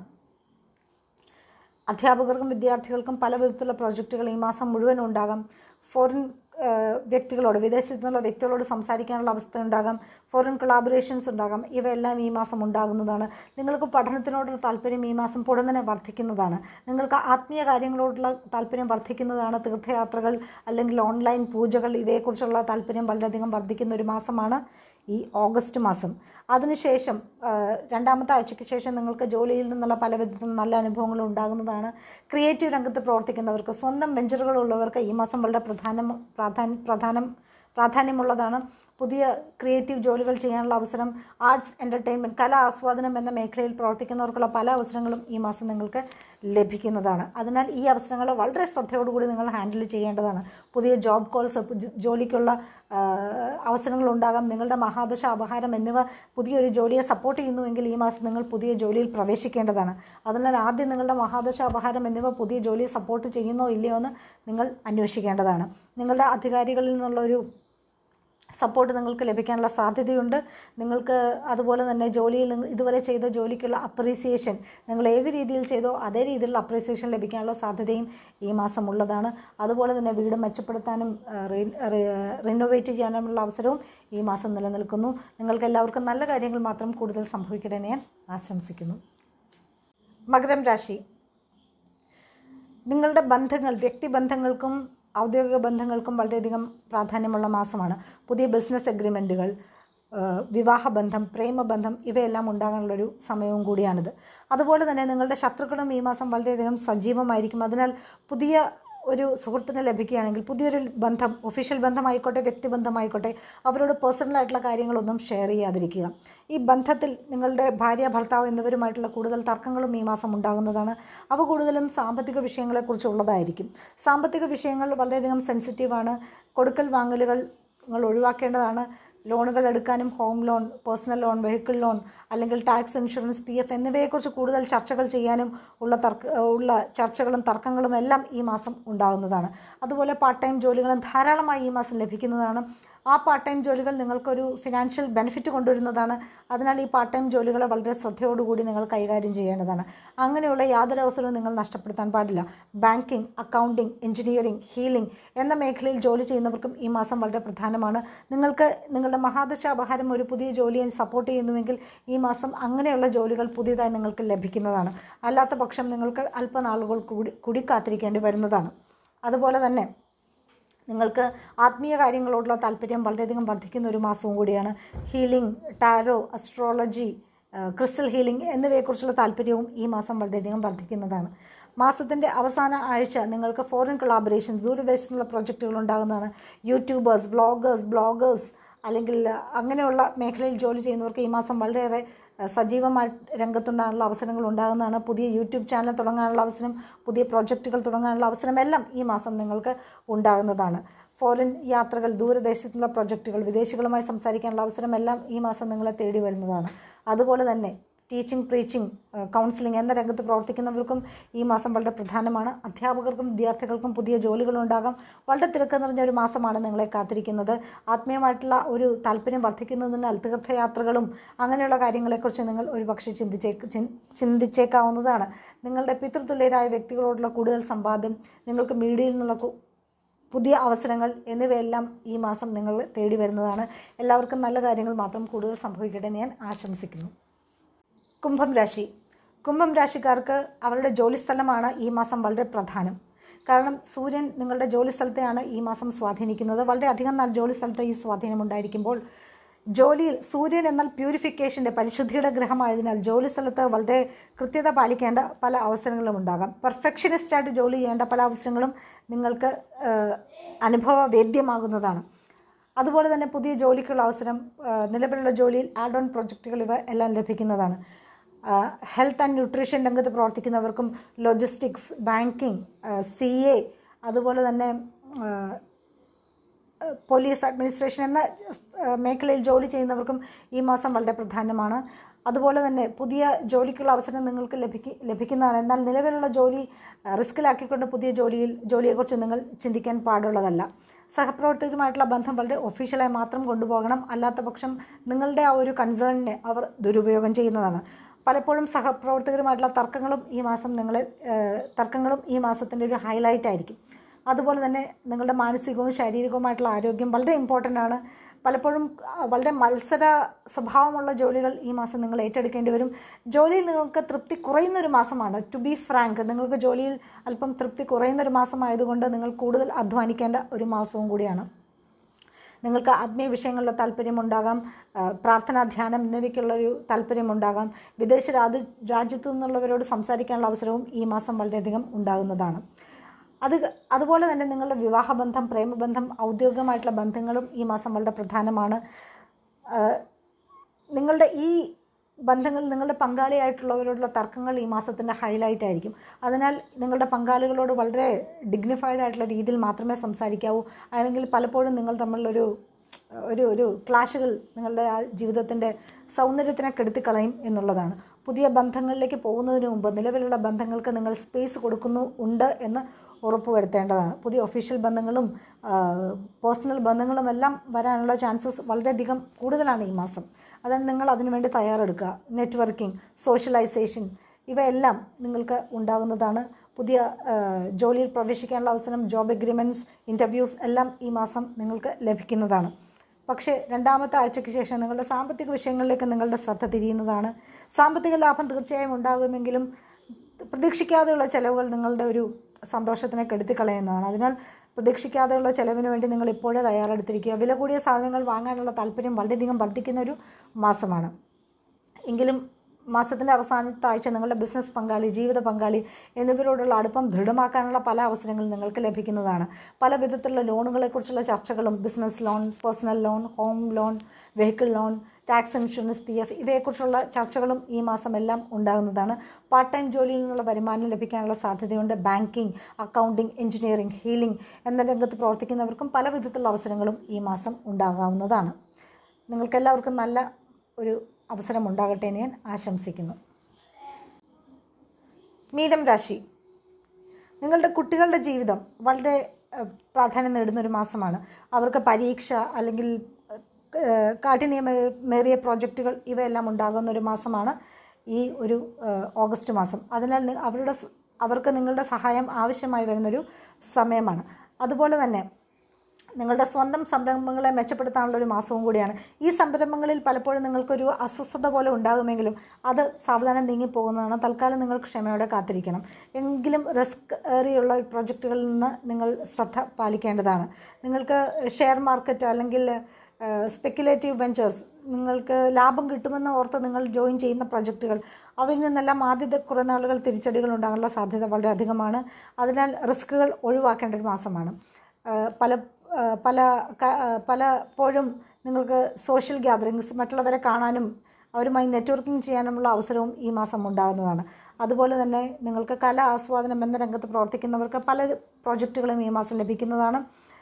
അധ്യാപകർക്കും വിദ്യാർത്ഥികൾക്കും പല വിധത്തിലുള്ള പ്രോജക്റ്റുകൾ ഈ മാസം മുഴുവൻ ഉണ്ടാകാം ഫോറിൻ ഏഹ്, വ്യക്തികളോട് വിദേശത്തു നിന്നുള്ള വ്യക്തികളോട് സംസാരിക്കാനുള്ള അവസ്ഥ ഉണ്ടാകാം ഫോറിൻ കൊളാബറേഷൻസ് ഉണ്ടാകാം ഇവയെല്ലാം ഈ മാസം ഉണ്ടാകുന്നതാണ് നിങ്ങൾക്ക് പഠനത്തിനോടുള്ള താല്പര്യം ഈ മാസം പൊടുന്നനെ വർദ്ധിക്കുന്നതാണ് നിങ്ങൾക്ക് ആത്മീയ കാര്യങ്ങളോടുള്ള താല്പര്യം വർദ്ധിക്കുന്നതാണ് തീർത്ഥയാത്രകൾ അല്ലെങ്കിൽ ഓൺലൈൻ പൂജകൾ ഇവയെക്കുറിച്ചുള്ള താല്പര്യം വളരെയധികം വർദ്ധിക്കുന്ന ഒരു മാസമാണ് ഈ ഓഗസ്റ്റ് മാസം അതിനുശേഷം ആ, രണ്ടാമത്തെ ആഴ്ചയ്ക്ക് ശേഷം നിങ്ങൾക്ക് ജോലിയിൽ നിന്നുള്ള പല വിധത്തിലും നല്ല അനുഭവങ്ങളും ഉണ്ടാകുന്നതാണ് ക്രിയേറ്റീവ് രംഗത്ത് പ്രവർത്തിക്കുന്നവർക്ക് സ്വന്തം വെഞ്ചറുകളുള്ളവർക്ക് ഈ മാസം വളരെ പ്രധാനം പ്രാധാന്യം പ്രധാനം പ്രാധാന്യമുള്ളതാണ് പുതിയ ക്രിയേറ്റീവ് ജോലികൾ ചെയ്യാനുള്ള അവസരം ആർട്സ് എൻ്റർടൈൻമെൻറ്റ് കലാ ആസ്വാദനം എന്ന മേഖലയിൽ പ്രവർത്തിക്കുന്നവർക്കുള്ള പല അവസരങ്ങളും ഈ മാസം നിങ്ങൾക്ക് ലഭിക്കുന്നതാണ് അതിനാൽ ഈ അവസരങ്ങൾ വളരെ ശ്രദ്ധയോടുകൂടി നിങ്ങൾ ഹാൻഡിൽ ചെയ്യേണ്ടതാണ് പുതിയ ജോബ് കോൾസ് ജോലിക്കുള്ള ആ, അവസരങ്ങൾ ഉണ്ടാകാം നിങ്ങളുടെ മഹാദശ അപഹാരം എന്നിവ പുതിയൊരു ജോലിയെ സപ്പോർട്ട് ചെയ്യുന്നുവെങ്കിൽ ഈ മാസം നിങ്ങൾ പുതിയ ജോലിയിൽ പ്രവേശിക്കേണ്ടതാണ് അതിനാൽ ആദ്യം നിങ്ങളുടെ മഹാദശ അപഹാരം എന്നിവ പുതിയ ജോലിയെ സപ്പോർട്ട് ചെയ്യുന്നോ ഇല്ലയോ എന്ന് നിങ്ങൾ അന്വേഷിക്കേണ്ടതാണ് നിങ്ങളുടെ അധികാരികളിൽ നിന്നുള്ളൊരു സപ്പോർട്ട് നിങ്ങൾക്ക് ലഭിക്കാനുള്ള സാധ്യതയുണ്ട് നിങ്ങൾക്ക് അതുപോലെ തന്നെ ജോലിയിൽ നിങ്ങൾ ഇതുവരെ ചെയ്ത ജോലിക്കുള്ള അപ്രീസിയേഷൻ നിങ്ങൾ ഏത് രീതിയിൽ ചെയ്തോ അതേ രീതിയിലുള്ള അപ്രീസിയേഷൻ ലഭിക്കാനുള്ള സാധ്യതയും ഈ മാസം ഉള്ളതാണ് അതുപോലെ തന്നെ വീട് മെച്ചപ്പെടുത്താനും റിനോവേറ്റ് ചെയ്യാനുമുള്ള അവസരവും ഈ മാസം നിലനിൽക്കുന്നു നിങ്ങൾക്ക് എല്ലാവർക്കും നല്ല കാര്യങ്ങൾ മാത്രം കൂടുതൽ സംഭവിക്കട്ടെ എന്ന് ഞാൻ ആശംസിക്കുന്നു മകരം രാശി നിങ്ങളുടെ ബന്ധങ്ങൾ വ്യക്തിബന്ധങ്ങൾക്കും ഔദ്യോഗിക ബന്ധങ്ങൾക്കും വളരെയധികം പ്രാധാന്യമുള്ള മാസമാണ് പുതിയ ബിസിനസ് എഗ്രിമെൻറ്റുകൾ വിവാഹബന്ധം പ്രേമബന്ധം ഇവയെല്ലാം ഉണ്ടാകാനുള്ളൊരു സമയവും കൂടിയാണിത് അതുപോലെ തന്നെ നിങ്ങളുടെ ശത്രുക്കളും ഈ മാസം വളരെയധികം സജീവമായിരിക്കും അതിനാൽ പുതിയ ഒരു സുഹൃത്തിനെ ലഭിക്കുകയാണെങ്കിൽ പുതിയൊരു ബന്ധം ഒഫീഷ്യൽ ബന്ധമായിക്കോട്ടെ വ്യക്തിബന്ധമായിക്കോട്ടെ അവരോട് പേഴ്സണലായിട്ടുള്ള കാര്യങ്ങളൊന്നും ഷെയർ ചെയ്യാതിരിക്കുക ഈ ബന്ധത്തിൽ നിങ്ങളുടെ ഭാര്യ ഭർത്താവ് എന്നിവരുമായിട്ടുള്ള കൂടുതൽ തർക്കങ്ങളും ഈ മാസം ഉണ്ടാകുന്നതാണ് അവ കൂടുതലും സാമ്പത്തിക വിഷയങ്ങളെക്കുറിച്ചുള്ളതായിരിക്കും സാമ്പത്തിക വിഷയങ്ങൾ വളരെയധികം സെൻസിറ്റീവാണ് കൊടുക്കൽ വാങ്ങലുകൾ നിങ്ങൾ ഒഴിവാക്കേണ്ടതാണ് ലോണുകൾ എടുക്കാനും home loan personal loan vehicle loan അല്ലെങ്കിൽ ടാക്സ് ഇൻഷുറൻസ് പി എഫ് എന്നിവയെക്കുറിച്ച് കൂടുതൽ ചർച്ചകൾ ചെയ്യാനും ഉള്ള തർക്ക ഉള്ള ചർച്ചകളും തർക്കങ്ങളും എല്ലാം ഈ മാസം ഉണ്ടാകുന്നതാണ് അതുപോലെ പാർട്ട് ടൈം ജോലികളും ധാരാളമായി ഈ മാസം ലഭിക്കുന്നതാണ് ആ പാർട്ട് ടൈം ജോലികൾ നിങ്ങൾക്കൊരു ഫിനാൻഷ്യൽ ബെനിഫിറ്റ് കൊണ്ടുവരുന്നതാണ് അതിനാൽ ഈ പാർട്ട് ടൈം ജോലികളെ വളരെ ശ്രദ്ധയോടുകൂടി നിങ്ങൾ കൈകാര്യം ചെയ്യേണ്ടതാണ് അങ്ങനെയുള്ള യാതൊരു അവസരവും നിങ്ങൾ നഷ്ടപ്പെടുത്താൻ പാടില്ല ബാങ്കിങ് അക്കൗണ്ടിങ് എഞ്ചിനീയറിംഗ് ഹീലിംഗ് എന്ന മേഖലയിൽ ജോലി ചെയ്യുന്നവർക്കും ഈ മാസം വളരെ പ്രധാനമാണ് നിങ്ങൾക്ക് നിങ്ങളുടെ മഹാദശ അപഹാരം ഒരു പുതിയ ജോലിയെ സപ്പോർട്ട് ചെയ്യുന്നുവെങ്കിൽ ഈ മാസം അങ്ങനെയുള്ള ജോലികൾ പുതിയതായി നിങ്ങൾക്ക് ലഭിക്കുന്നതാണ് അല്ലാത്ത പക്ഷം നിങ്ങൾക്ക് അല്പനാളുകൾ കൂടി കൂടി കാത്തിരിക്കേണ്ടി വരുന്നതാണ് അതുപോലെ തന്നെ നിങ്ങൾക്ക് ആത്മീയ കാര്യങ്ങളോടുള്ള താല്പര്യം വളരെയധികം വർദ്ധിക്കുന്ന ഒരു മാസവും കൂടിയാണ് healing tarot astrology crystal healing എന്നിവയെക്കുറിച്ചുള്ള താല്പര്യവും ഈ മാസം വളരെയധികം വർദ്ധിക്കുന്നതാണ് മാസത്തിൻ്റെ അവസാന ആഴ്ച നിങ്ങൾക്ക് ഫോറിൻ കൊളാബറേഷൻ ദൂരദേശത്തുള്ള പ്രൊജക്റ്റുകൾ ഉണ്ടാകുന്നതാണ് യൂട്യൂബേഴ്സ് വ്ളോഗേഴ്സ് ബ്ലോഗേഴ്സ് അല്ലെങ്കിൽ അങ്ങനെയുള്ള മേഖലയിൽ ജോലി ചെയ്യുന്നവർക്ക് ഈ മാസം വളരെയേറെ അഹ്, സജീവമായി രംഗത്തുണ്ടാകാനുള്ള അവസരങ്ങൾ ഉണ്ടാകുന്നതാണ് പുതിയ യൂട്യൂബ് ചാനൽ തുടങ്ങാനുള്ള അവസരം പുതിയ പ്രോജക്റ്റുകൾ തുടങ്ങാനുള്ള അവസരം എല്ലാം ഈ മാസം നിങ്ങൾക്ക് ഉണ്ടാകുന്നതാണ് ഫോറിൻ യാത്രകൾ ദൂരദേശത്തുള്ള പ്രൊജക്റ്റുകൾ വിദേശികളുമായി സംസാരിക്കാനുള്ള അവസരം എല്ലാം ഈ മാസം നിങ്ങളെ തേടി വരുന്നതാണ് അതുപോലെ തന്നെ ടീച്ചിങ് പ്രീച്ചിങ് കൗൺസിലിംഗ് എന്ന രംഗത്ത് പ്രവർത്തിക്കുന്നവർക്കും ഈ മാസം വളരെ പ്രധാനമാണ് അധ്യാപകർക്കും വിദ്യാർത്ഥികൾക്കും പുതിയ ജോലികളുണ്ടാകാം വളരെ തിരക്ക് നിറഞ്ഞ ഒരു മാസമാണ് നിങ്ങളെ കാത്തിരിക്കുന്നത് ആത്മീയമായിട്ടുള്ള ഒരു താല്പര്യം വർദ്ധിക്കുന്നതിനാൽ തീർത്ഥയാത്രകളും അങ്ങനെയുള്ള കാര്യങ്ങളെക്കുറിച്ച് നിങ്ങൾ ഒരുപക്ഷെ ചിന്തിച്ചേക്ക് ചിൻ- ചിന്തിച്ചേക്കാവുന്നതാണ് നിങ്ങളുടെ പിതൃതുല്യരായ വ്യക്തികളോടുള്ള കൂടുതൽ സമ്പാദ്യം നിങ്ങൾക്ക് മീഡിയയിൽ നിന്നുള്ള കു- പുതിയ അവസരങ്ങൾ എന്നിവയെല്ലാം ഈ മാസം നിങ്ങൾ തേടി വരുന്നതാണ് എല്ലാവർക്കും നല്ല കാര്യങ്ങൾ മാത്രം കൂടുതൽ സംഭവിക്കട്ടെ എന്ന് ഞാൻ ആശംസിക്കുന്നു കുംഭം രാശി കുംഭം രാശിക്കാർക്ക് അവരുടെ ജോലിസ്ഥലമാണ് ഈ മാസം വളരെ പ്രധാനം കാരണം സൂര്യൻ നിങ്ങളുടെ ജോലിസ്ഥലത്തെയാണ് ഈ മാസം സ്വാധീനിക്കുന്നത് വളരെയധികം നാൾ ജോലിസ്ഥലത്ത് ഈ സ്വാധീനം ഉണ്ടായിരിക്കുമ്പോൾ ജോലിയിൽ സൂര്യൻ എന്നാൽ പ്യൂരിഫിക്കേഷൻ്റെ പരിശുദ്ധിയുടെ ഗ്രഹമായതിനാൽ ജോലിസ്ഥലത്ത് വളരെ കൃത്യത പാലിക്കേണ്ട പല അവസരങ്ങളും ഉണ്ടാകാം പെർഫെക്ഷനിസ്റ്റായിട്ട് ജോലി ചെയ്യേണ്ട പല അവസരങ്ങളും നിങ്ങൾക്ക് ഏഹ്, അനുഭവവേദ്യമാകുന്നതാണ് അതുപോലെ തന്നെ പുതിയ ജോലിക്കുള്ള അവസരം ആ, നിലവിലുള്ള ജോലിയിൽ ആഡ് ഓൺ പ്രൊജക്റ്റുകൾ ഇവ എല്ലാം ലഭിക്കുന്നതാണ് ഹെൽത്ത് ആൻഡ് ന്യൂട്രീഷൻ രംഗത്ത് പ്രവർത്തിക്കുന്നവർക്കും ലോജിസ്റ്റിക്സ് ബാങ്കിങ് സി എ അതുപോലെ തന്നെ ആ, പോലീസ് അഡ്മിനിസ്ട്രേഷൻ എന്ന ഏഹ്, മേഖലയിൽ ജോലി ചെയ്യുന്നവർക്കും ഈ മാസം വളരെ പ്രധാനമാണ് അതുപോലെ തന്നെ പുതിയ ജോലിക്കുള്ള അവസരം നിങ്ങൾക്ക് ലഭിക്ക ലഭിക്കുന്നതാണ് എന്നാൽ നിലവിലുള്ള ജോലി ഏഹ്, റിസ്കിലാക്കിക്കൊണ്ട് പുതിയ ജോലിയിൽ ജോലിയെക്കുറിച്ച് നിങ്ങൾ ചിന്തിക്കാൻ പാടുള്ളതല്ല സഹപ്രവർത്തകരുമായിട്ടുള്ള ബന്ധം വളരെ ഒഫീഷ്യലായി മാത്രം കൊണ്ടുപോകണം അല്ലാത്ത പക്ഷം നിങ്ങളുടെ ആ ഒരു കൺസേണിനെ അവർ ദുരുപയോഗം ചെയ്യുന്നതാണ് പലപ്പോഴും സഹപ്രവർത്തകരുമായിട്ടുള്ള തർക്കങ്ങളും ഈ മാസം നിങ്ങളെ ഏഹ്, തർക്കങ്ങളും ഈ മാസത്തിൻ്റെ ഒരു ഹൈലൈറ്റ് ആയിരിക്കും അതുപോലെ തന്നെ നിങ്ങളുടെ മാനസികവും ശാരീരികവുമായിട്ടുള്ള ആരോഗ്യം വളരെ ഇമ്പോർട്ടൻ്റ് ആണ് പലപ്പോഴും ആ, വളരെ മത്സര സ്വഭാവമുള്ള ജോലികൾ ഈ മാസം നിങ്ങൾ ഏറ്റെടുക്കേണ്ടി വരും ജോലിയിൽ നിങ്ങൾക്ക് തൃപ്തി കുറയുന്ന ഒരു മാസമാണ് ടു ബി ഫ്രാങ്ക് നിങ്ങൾക്ക് ജോലിയിൽ അല്പം തൃപ്തി കുറയുന്ന ഒരു മാസമായതുകൊണ്ട് നിങ്ങൾ കൂടുതൽ അധ്വാനിക്കേണ്ട ഒരു മാസവും കൂടിയാണ് നിങ്ങൾക്ക് ആത്മീയ വിഷയങ്ങളിലെ താല്പര്യമുണ്ടാകാം ആ, പ്രാർത്ഥനാ ധ്യാനം എന്നിവയ്ക്കുള്ളൊരു താല്പര്യമുണ്ടാകാം വിദേശ രാജ്യ രാജ്യത്തു നിന്നുള്ളവരോട് സംസാരിക്കാനുള്ള അവസരവും ഈ മാസം വളരെയധികം ഉണ്ടാകുന്നതാണ് അത് അതുപോലെ തന്നെ നിങ്ങളുടെ വിവാഹബന്ധം പ്രേമബന്ധം ഔദ്യോഗികമായിട്ടുള്ള ബന്ധങ്ങളും ഈ മാസം വളരെ പ്രധാനമാണ് ആ, നിങ്ങളുടെ ഈ ബന്ധങ്ങൾ നിങ്ങളുടെ പങ്കാളിയായിട്ടുള്ളവരോടുള്ള തർക്കങ്ങൾ ഈ മാസത്തിൻ്റെ ഹൈലൈറ്റ് ആയിരിക്കും അതിനാൽ നിങ്ങളുടെ പങ്കാളികളോട് വളരെ ഡിഗ്നിഫൈഡ് ആയിട്ടുള്ള രീതിയിൽ മാത്രമേ സംസാരിക്കാവൂ അല്ലെങ്കിൽ പലപ്പോഴും നിങ്ങൾ തമ്മിലൊരു ഒരു ഒരു ക്ലാഷുകൾ നിങ്ങളുടെ ആ ജീവിതത്തിൻ്റെ സൗന്ദര്യത്തിനെ കെടുത്തിക്കളയും എന്നുള്ളതാണ് പുതിയ ബന്ധങ്ങളിലേക്ക് പോകുന്നതിന് മുമ്പ് നിലവിലുള്ള ബന്ധങ്ങൾക്ക് നിങ്ങൾ സ്പേസ് കൊടുക്കുന്നു ഉണ്ട് എന്ന് ഉറപ്പുവരുത്തേണ്ടതാണ് പുതിയ ഒഫീഷ്യൽ ബന്ധങ്ങളും പേഴ്സണൽ ബന്ധങ്ങളും എല്ലാം വരാനുള്ള ചാൻസസ് വളരെയധികം കൂടുതലാണ് ഈ മാസം അതാണ് നിങ്ങൾ അതിനുവേണ്ടി തയ്യാറെടുക്കുക നെറ്റ്വർക്കിംഗ് സോഷ്യലൈസേഷൻ ഇവയെല്ലാം നിങ്ങൾക്ക് ഉണ്ടാകുന്നതാണ് പുതിയ ആ, ജോലിയിൽ പ്രവേശിക്കാനുള്ള അവസരം ജോബ് എഗ്രിമെൻറ്റ്സ് ഇൻ്റർവ്യൂസ് എല്ലാം ഈ മാസം നിങ്ങൾക്ക് ലഭിക്കുന്നതാണ് പക്ഷേ രണ്ടാമത്തെ ആഴ്ചയ്ക്ക് ശേഷം നിങ്ങളുടെ സാമ്പത്തിക വിഷയങ്ങളിലേക്ക് നിങ്ങളുടെ ശ്രദ്ധ തിരിയുന്നതാണ് സാമ്പത്തിക ലാഭം തീർച്ചയായും ഉണ്ടാകുമെങ്കിലും പ്രതീക്ഷിക്കാതെയുള്ള ചിലവുകൾ നിങ്ങളുടെ ഒരു സന്തോഷത്തിനെ കെടുത്തിക്കളയുന്നതാണ് അതിനാൽ പ്രതീക്ഷിക്കാതെയുള്ള ചിലവിന് വേണ്ടി നിങ്ങൾ ഇപ്പോഴേ തയ്യാറെടുത്തിരിക്കുക വില കൂടിയ സാധനങ്ങൾ വാങ്ങാനുള്ള താല്പര്യം വളരെയധികം വർദ്ധിക്കുന്ന ഒരു മാസമാണ് എങ്കിലും മാസത്തിൻ്റെ അവസാനത്തെ ആഴ്ച നിങ്ങളുടെ ബിസിനസ് പങ്കാളി ജീവിത പങ്കാളി എന്നിവരോടുള്ള അടുപ്പം ദൃഢമാക്കാനുള്ള പല അവസരങ്ങളും നിങ്ങൾക്ക് ലഭിക്കുന്നതാണ് പല വിധത്തിലുള്ള ലോണുകളെക്കുറിച്ചുള്ള ചർച്ചകളും business loan personal loan home loan vehicle loan tax insurance P F ഇവയെക്കുറിച്ചുള്ള ചർച്ചകളും ഈ മാസം എല്ലാം ഉണ്ടാകുന്നതാണ് പാർട്ട് ടൈം ജോലിയിൽ നിന്നുള്ള വരുമാനം ലഭിക്കാനുള്ള സാധ്യതയുണ്ട് ബാങ്കിങ് അക്കൗണ്ടിങ് എഞ്ചിനീയറിംഗ് ഹീലിംഗ് എന്ന രംഗത്ത് പ്രവർത്തിക്കുന്നവർക്കും പല വിധത്തിലുള്ള അവസരങ്ങളും ഈ മാസം ഉണ്ടാകാവുന്നതാണ് നിങ്ങൾക്കെല്ലാവർക്കും നല്ല ഒരു അവസരം ഉണ്ടാകട്ടെ എന്ന് ഞാൻ ആശംസിക്കുന്നു മീനം രാശി നിങ്ങളുടെ കുട്ടികളുടെ ജീവിതം വളരെ ഏഹ്, പ്രാധാന്യം നേടുന്ന ഒരു മാസമാണ് അവർക്ക് പരീക്ഷ അല്ലെങ്കിൽ ഏഹ്, കാഠിന്യമേറിയ പ്രോജക്റ്റുകൾ ഇവയെല്ലാം ഉണ്ടാകുന്ന ഒരു മാസമാണ് ഈ ഒരു ഏഹ്, ഓഗസ്റ്റ് മാസം അതിനാൽ നി- അവരുടെ സ്- അവർക്ക് നിങ്ങളുടെ സഹായം ആവശ്യമായി വരുന്നൊരു സമയമാണ് അതുപോലെ തന്നെ നിങ്ങളുടെ സ്വന്തം സംരംഭങ്ങളെ മെച്ചപ്പെടുത്താനുള്ള ഒരു മാസവും കൂടിയാണ് ഈ സംരംഭങ്ങളിൽ പലപ്പോഴും നിങ്ങൾക്കൊരു അസ്വസ്ഥത പോലെ ഉണ്ടാകുമെങ്കിലും അത് സാവധാനം നീങ്ങിപ്പോകുന്നതാണ് തൽക്കാലം നിങ്ങൾ ക്ഷമയോടെ കാത്തിരിക്കണം എങ്കിലും റിസ്ക് ഏറിയുള്ള പ്രൊജക്റ്റുകളിൽ നിന്ന് നിങ്ങൾ ശ്രദ്ധ പാലിക്കേണ്ടതാണ് നിങ്ങൾക്ക് ഷെയർ മാർക്കറ്റ് അല്ലെങ്കിൽ സ്പെക്കുലേറ്റീവ് വെഞ്ചേഴ്സ് നിങ്ങൾക്ക് ലാഭം കിട്ടുമെന്ന് ഓർത്ത് നിങ്ങൾ ജോയിൻ ചെയ്യുന്ന പ്രൊജക്റ്റുകൾ അവയിൽ നിന്നെല്ലാം ആദ്യത്തെ കുറേ നാളുകൾ തിരിച്ചടികൾ ഉണ്ടാകാനുള്ള സാധ്യത വളരെ അധികമാണ് അതിനാൽ റിസ്കുകൾ ഒഴിവാക്കേണ്ട ഒരു മാസമാണ് ആഹ് പല ആഹ് പല ക- ആഹ് പലപ്പോഴും നിങ്ങൾക്ക് സോഷ്യൽ ഗ്യാതറിങ്സ് മറ്റുള്ളവരെ കാണാനും അവരുമായി നെറ്റ്വർക്കിംഗ് ചെയ്യാനുമുള്ള അവസരവും ഈ മാസം ഉണ്ടാകുന്നതാണ് അതുപോലെ തന്നെ നിങ്ങൾക്ക് കല ആസ്വാദനം എന്ന രംഗത്ത് പ്രവർത്തിക്കുന്നവർക്ക് പല പ്രോജക്റ്റുകളും ഈ മാസം ലഭിക്കുന്നതാണ്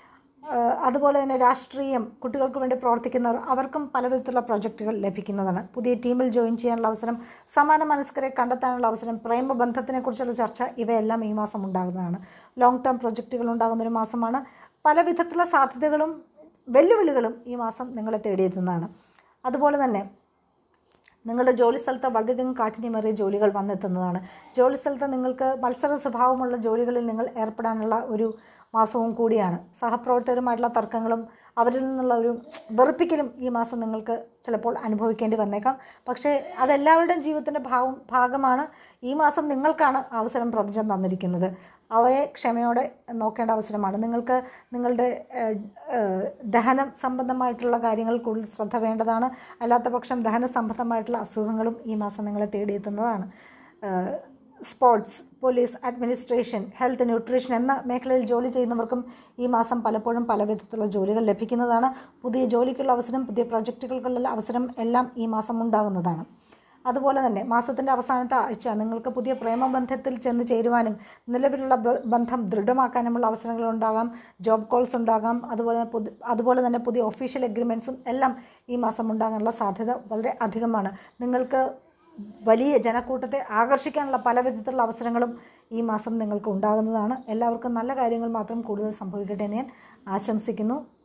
ആഹ് അതുപോലെ തന്നെ രാഷ്ട്രീയം കുട്ടികൾക്ക് വേണ്ടി പ്രവർത്തിക്കുന്നവർ അവർക്കും പല വിധത്തിലുള്ള പ്രൊജക്റ്റുകൾ ലഭിക്കുന്നതാണ് പുതിയ ടീമിൽ ജോയിൻ ചെയ്യാനുള്ള അവസരം സമാന മനസ്കരെ കണ്ടെത്താനുള്ള അവസരം പ്രേമബന്ധത്തിനെക്കുറിച്ചുള്ള ചർച്ച ഇവയെല്ലാം ഈ മാസം ഉണ്ടാകുന്നതാണ് ലോങ് ടേം പ്രൊജക്റ്റുകൾ ഉണ്ടാകുന്ന ഒരു മാസമാണ് പല വിധത്തിലുള്ള സാധ്യതകളും വെല്ലുവിളികളും ഈ മാസം നിങ്ങളെ തേടിയെത്തുന്നതാണ് അതുപോലെ തന്നെ നിങ്ങളുടെ ജോലി സ്ഥലത്ത് വളരെയധികം കാഠിന്യമേറിയ ജോലികൾ വന്നെത്തുന്നതാണ് ജോലി സ്ഥലത്ത് നിങ്ങൾക്ക് മത്സര സ്വഭാവമുള്ള ജോലികളിൽ നിങ്ങൾ ഏർപ്പെടാനുള്ള ഒരു മാസവും കൂടിയാണ് സഹപ്രവർത്തകരുമായിട്ടുള്ള തർക്കങ്ങളും അവരിൽ നിന്നുള്ള ഒരു വെറുപ്പിക്കലും ഈ മാസം നിങ്ങൾക്ക് ചിലപ്പോൾ അനുഭവിക്കേണ്ടി വന്നേക്കാം പക്ഷേ അതെല്ലാവരുടെയും ജീവിതത്തിൻ്റെ ഭാഗം ഭാഗമാണ് ഈ മാസം നിങ്ങൾക്കാണ് അവസരം പ്രപഞ്ചം തന്നിരിക്കുന്നത് അവയെ ക്ഷമയോടെ നോക്കേണ്ട അവസരമാണ് നിങ്ങൾക്ക് നിങ്ങളുടെ ഏഹ്, ഏഹ്, ദഹനം സംബന്ധമായിട്ടുള്ള കാര്യങ്ങൾ കൂടുതൽ ശ്രദ്ധ വേണ്ടതാണ് അല്ലാത്ത പക്ഷം ദഹന സംബന്ധമായിട്ടുള്ള അസുഖങ്ങളും ഈ മാസം നിങ്ങളെ തേടിയെത്തുന്നതാണ് ഏഹ്, sports police administration health nutrition എന്ന മേഖലയിൽ ജോലി ചെയ്യുന്നവർക്കും ഈ മാസം പലപ്പോഴും പല വിധത്തിലുള്ള ജോലികൾ ലഭിക്കുന്നതാണ് പുതിയ ജോലിക്കുള്ള അവസരം പുതിയ പ്രൊജക്റ്റുകൾക്കുള്ള അവസരം എല്ലാം ഈ മാസം ഉണ്ടാകുന്നതാണ് അതുപോലെ തന്നെ മാസത്തിൻ്റെ അവസാനത്തെ ആഴ്ച നിങ്ങൾക്ക് പുതിയ പ്രേമബന്ധത്തിൽ ചെന്ന് ചേരുവാനും നിലവിലുള്ള ബ- ബന്ധം ദൃഢമാക്കാനുമുള്ള അവസരങ്ങൾ ഉണ്ടാകാം ജോബ് കോൾസ് ഉണ്ടാകാം അതുപോലെ പുതി- അതുപോലെ തന്നെ പുതിയ ഒഫീഷ്യൽ എഗ്രിമെൻറ്റ്സും എല്ലാം ഈ മാസം ഉണ്ടാകാനുള്ള സാധ്യത വളരെ അധികമാണ് നിങ്ങൾക്ക് വലിയ ജനക്കൂട്ടത്തെ ആകർഷിക്കാനുള്ള പല വിധത്തിലുള്ള അവസരങ്ങളും ഈ മാസം നിങ്ങൾക്ക് ഉണ്ടാകുന്നതാണ് എല്ലാവർക്കും നല്ല കാര്യങ്ങൾ മാത്രം കൂടുതൽ സംഭവിക്കട്ടെ എന്ന് ഞാൻ ആശംസിക്കുന്നു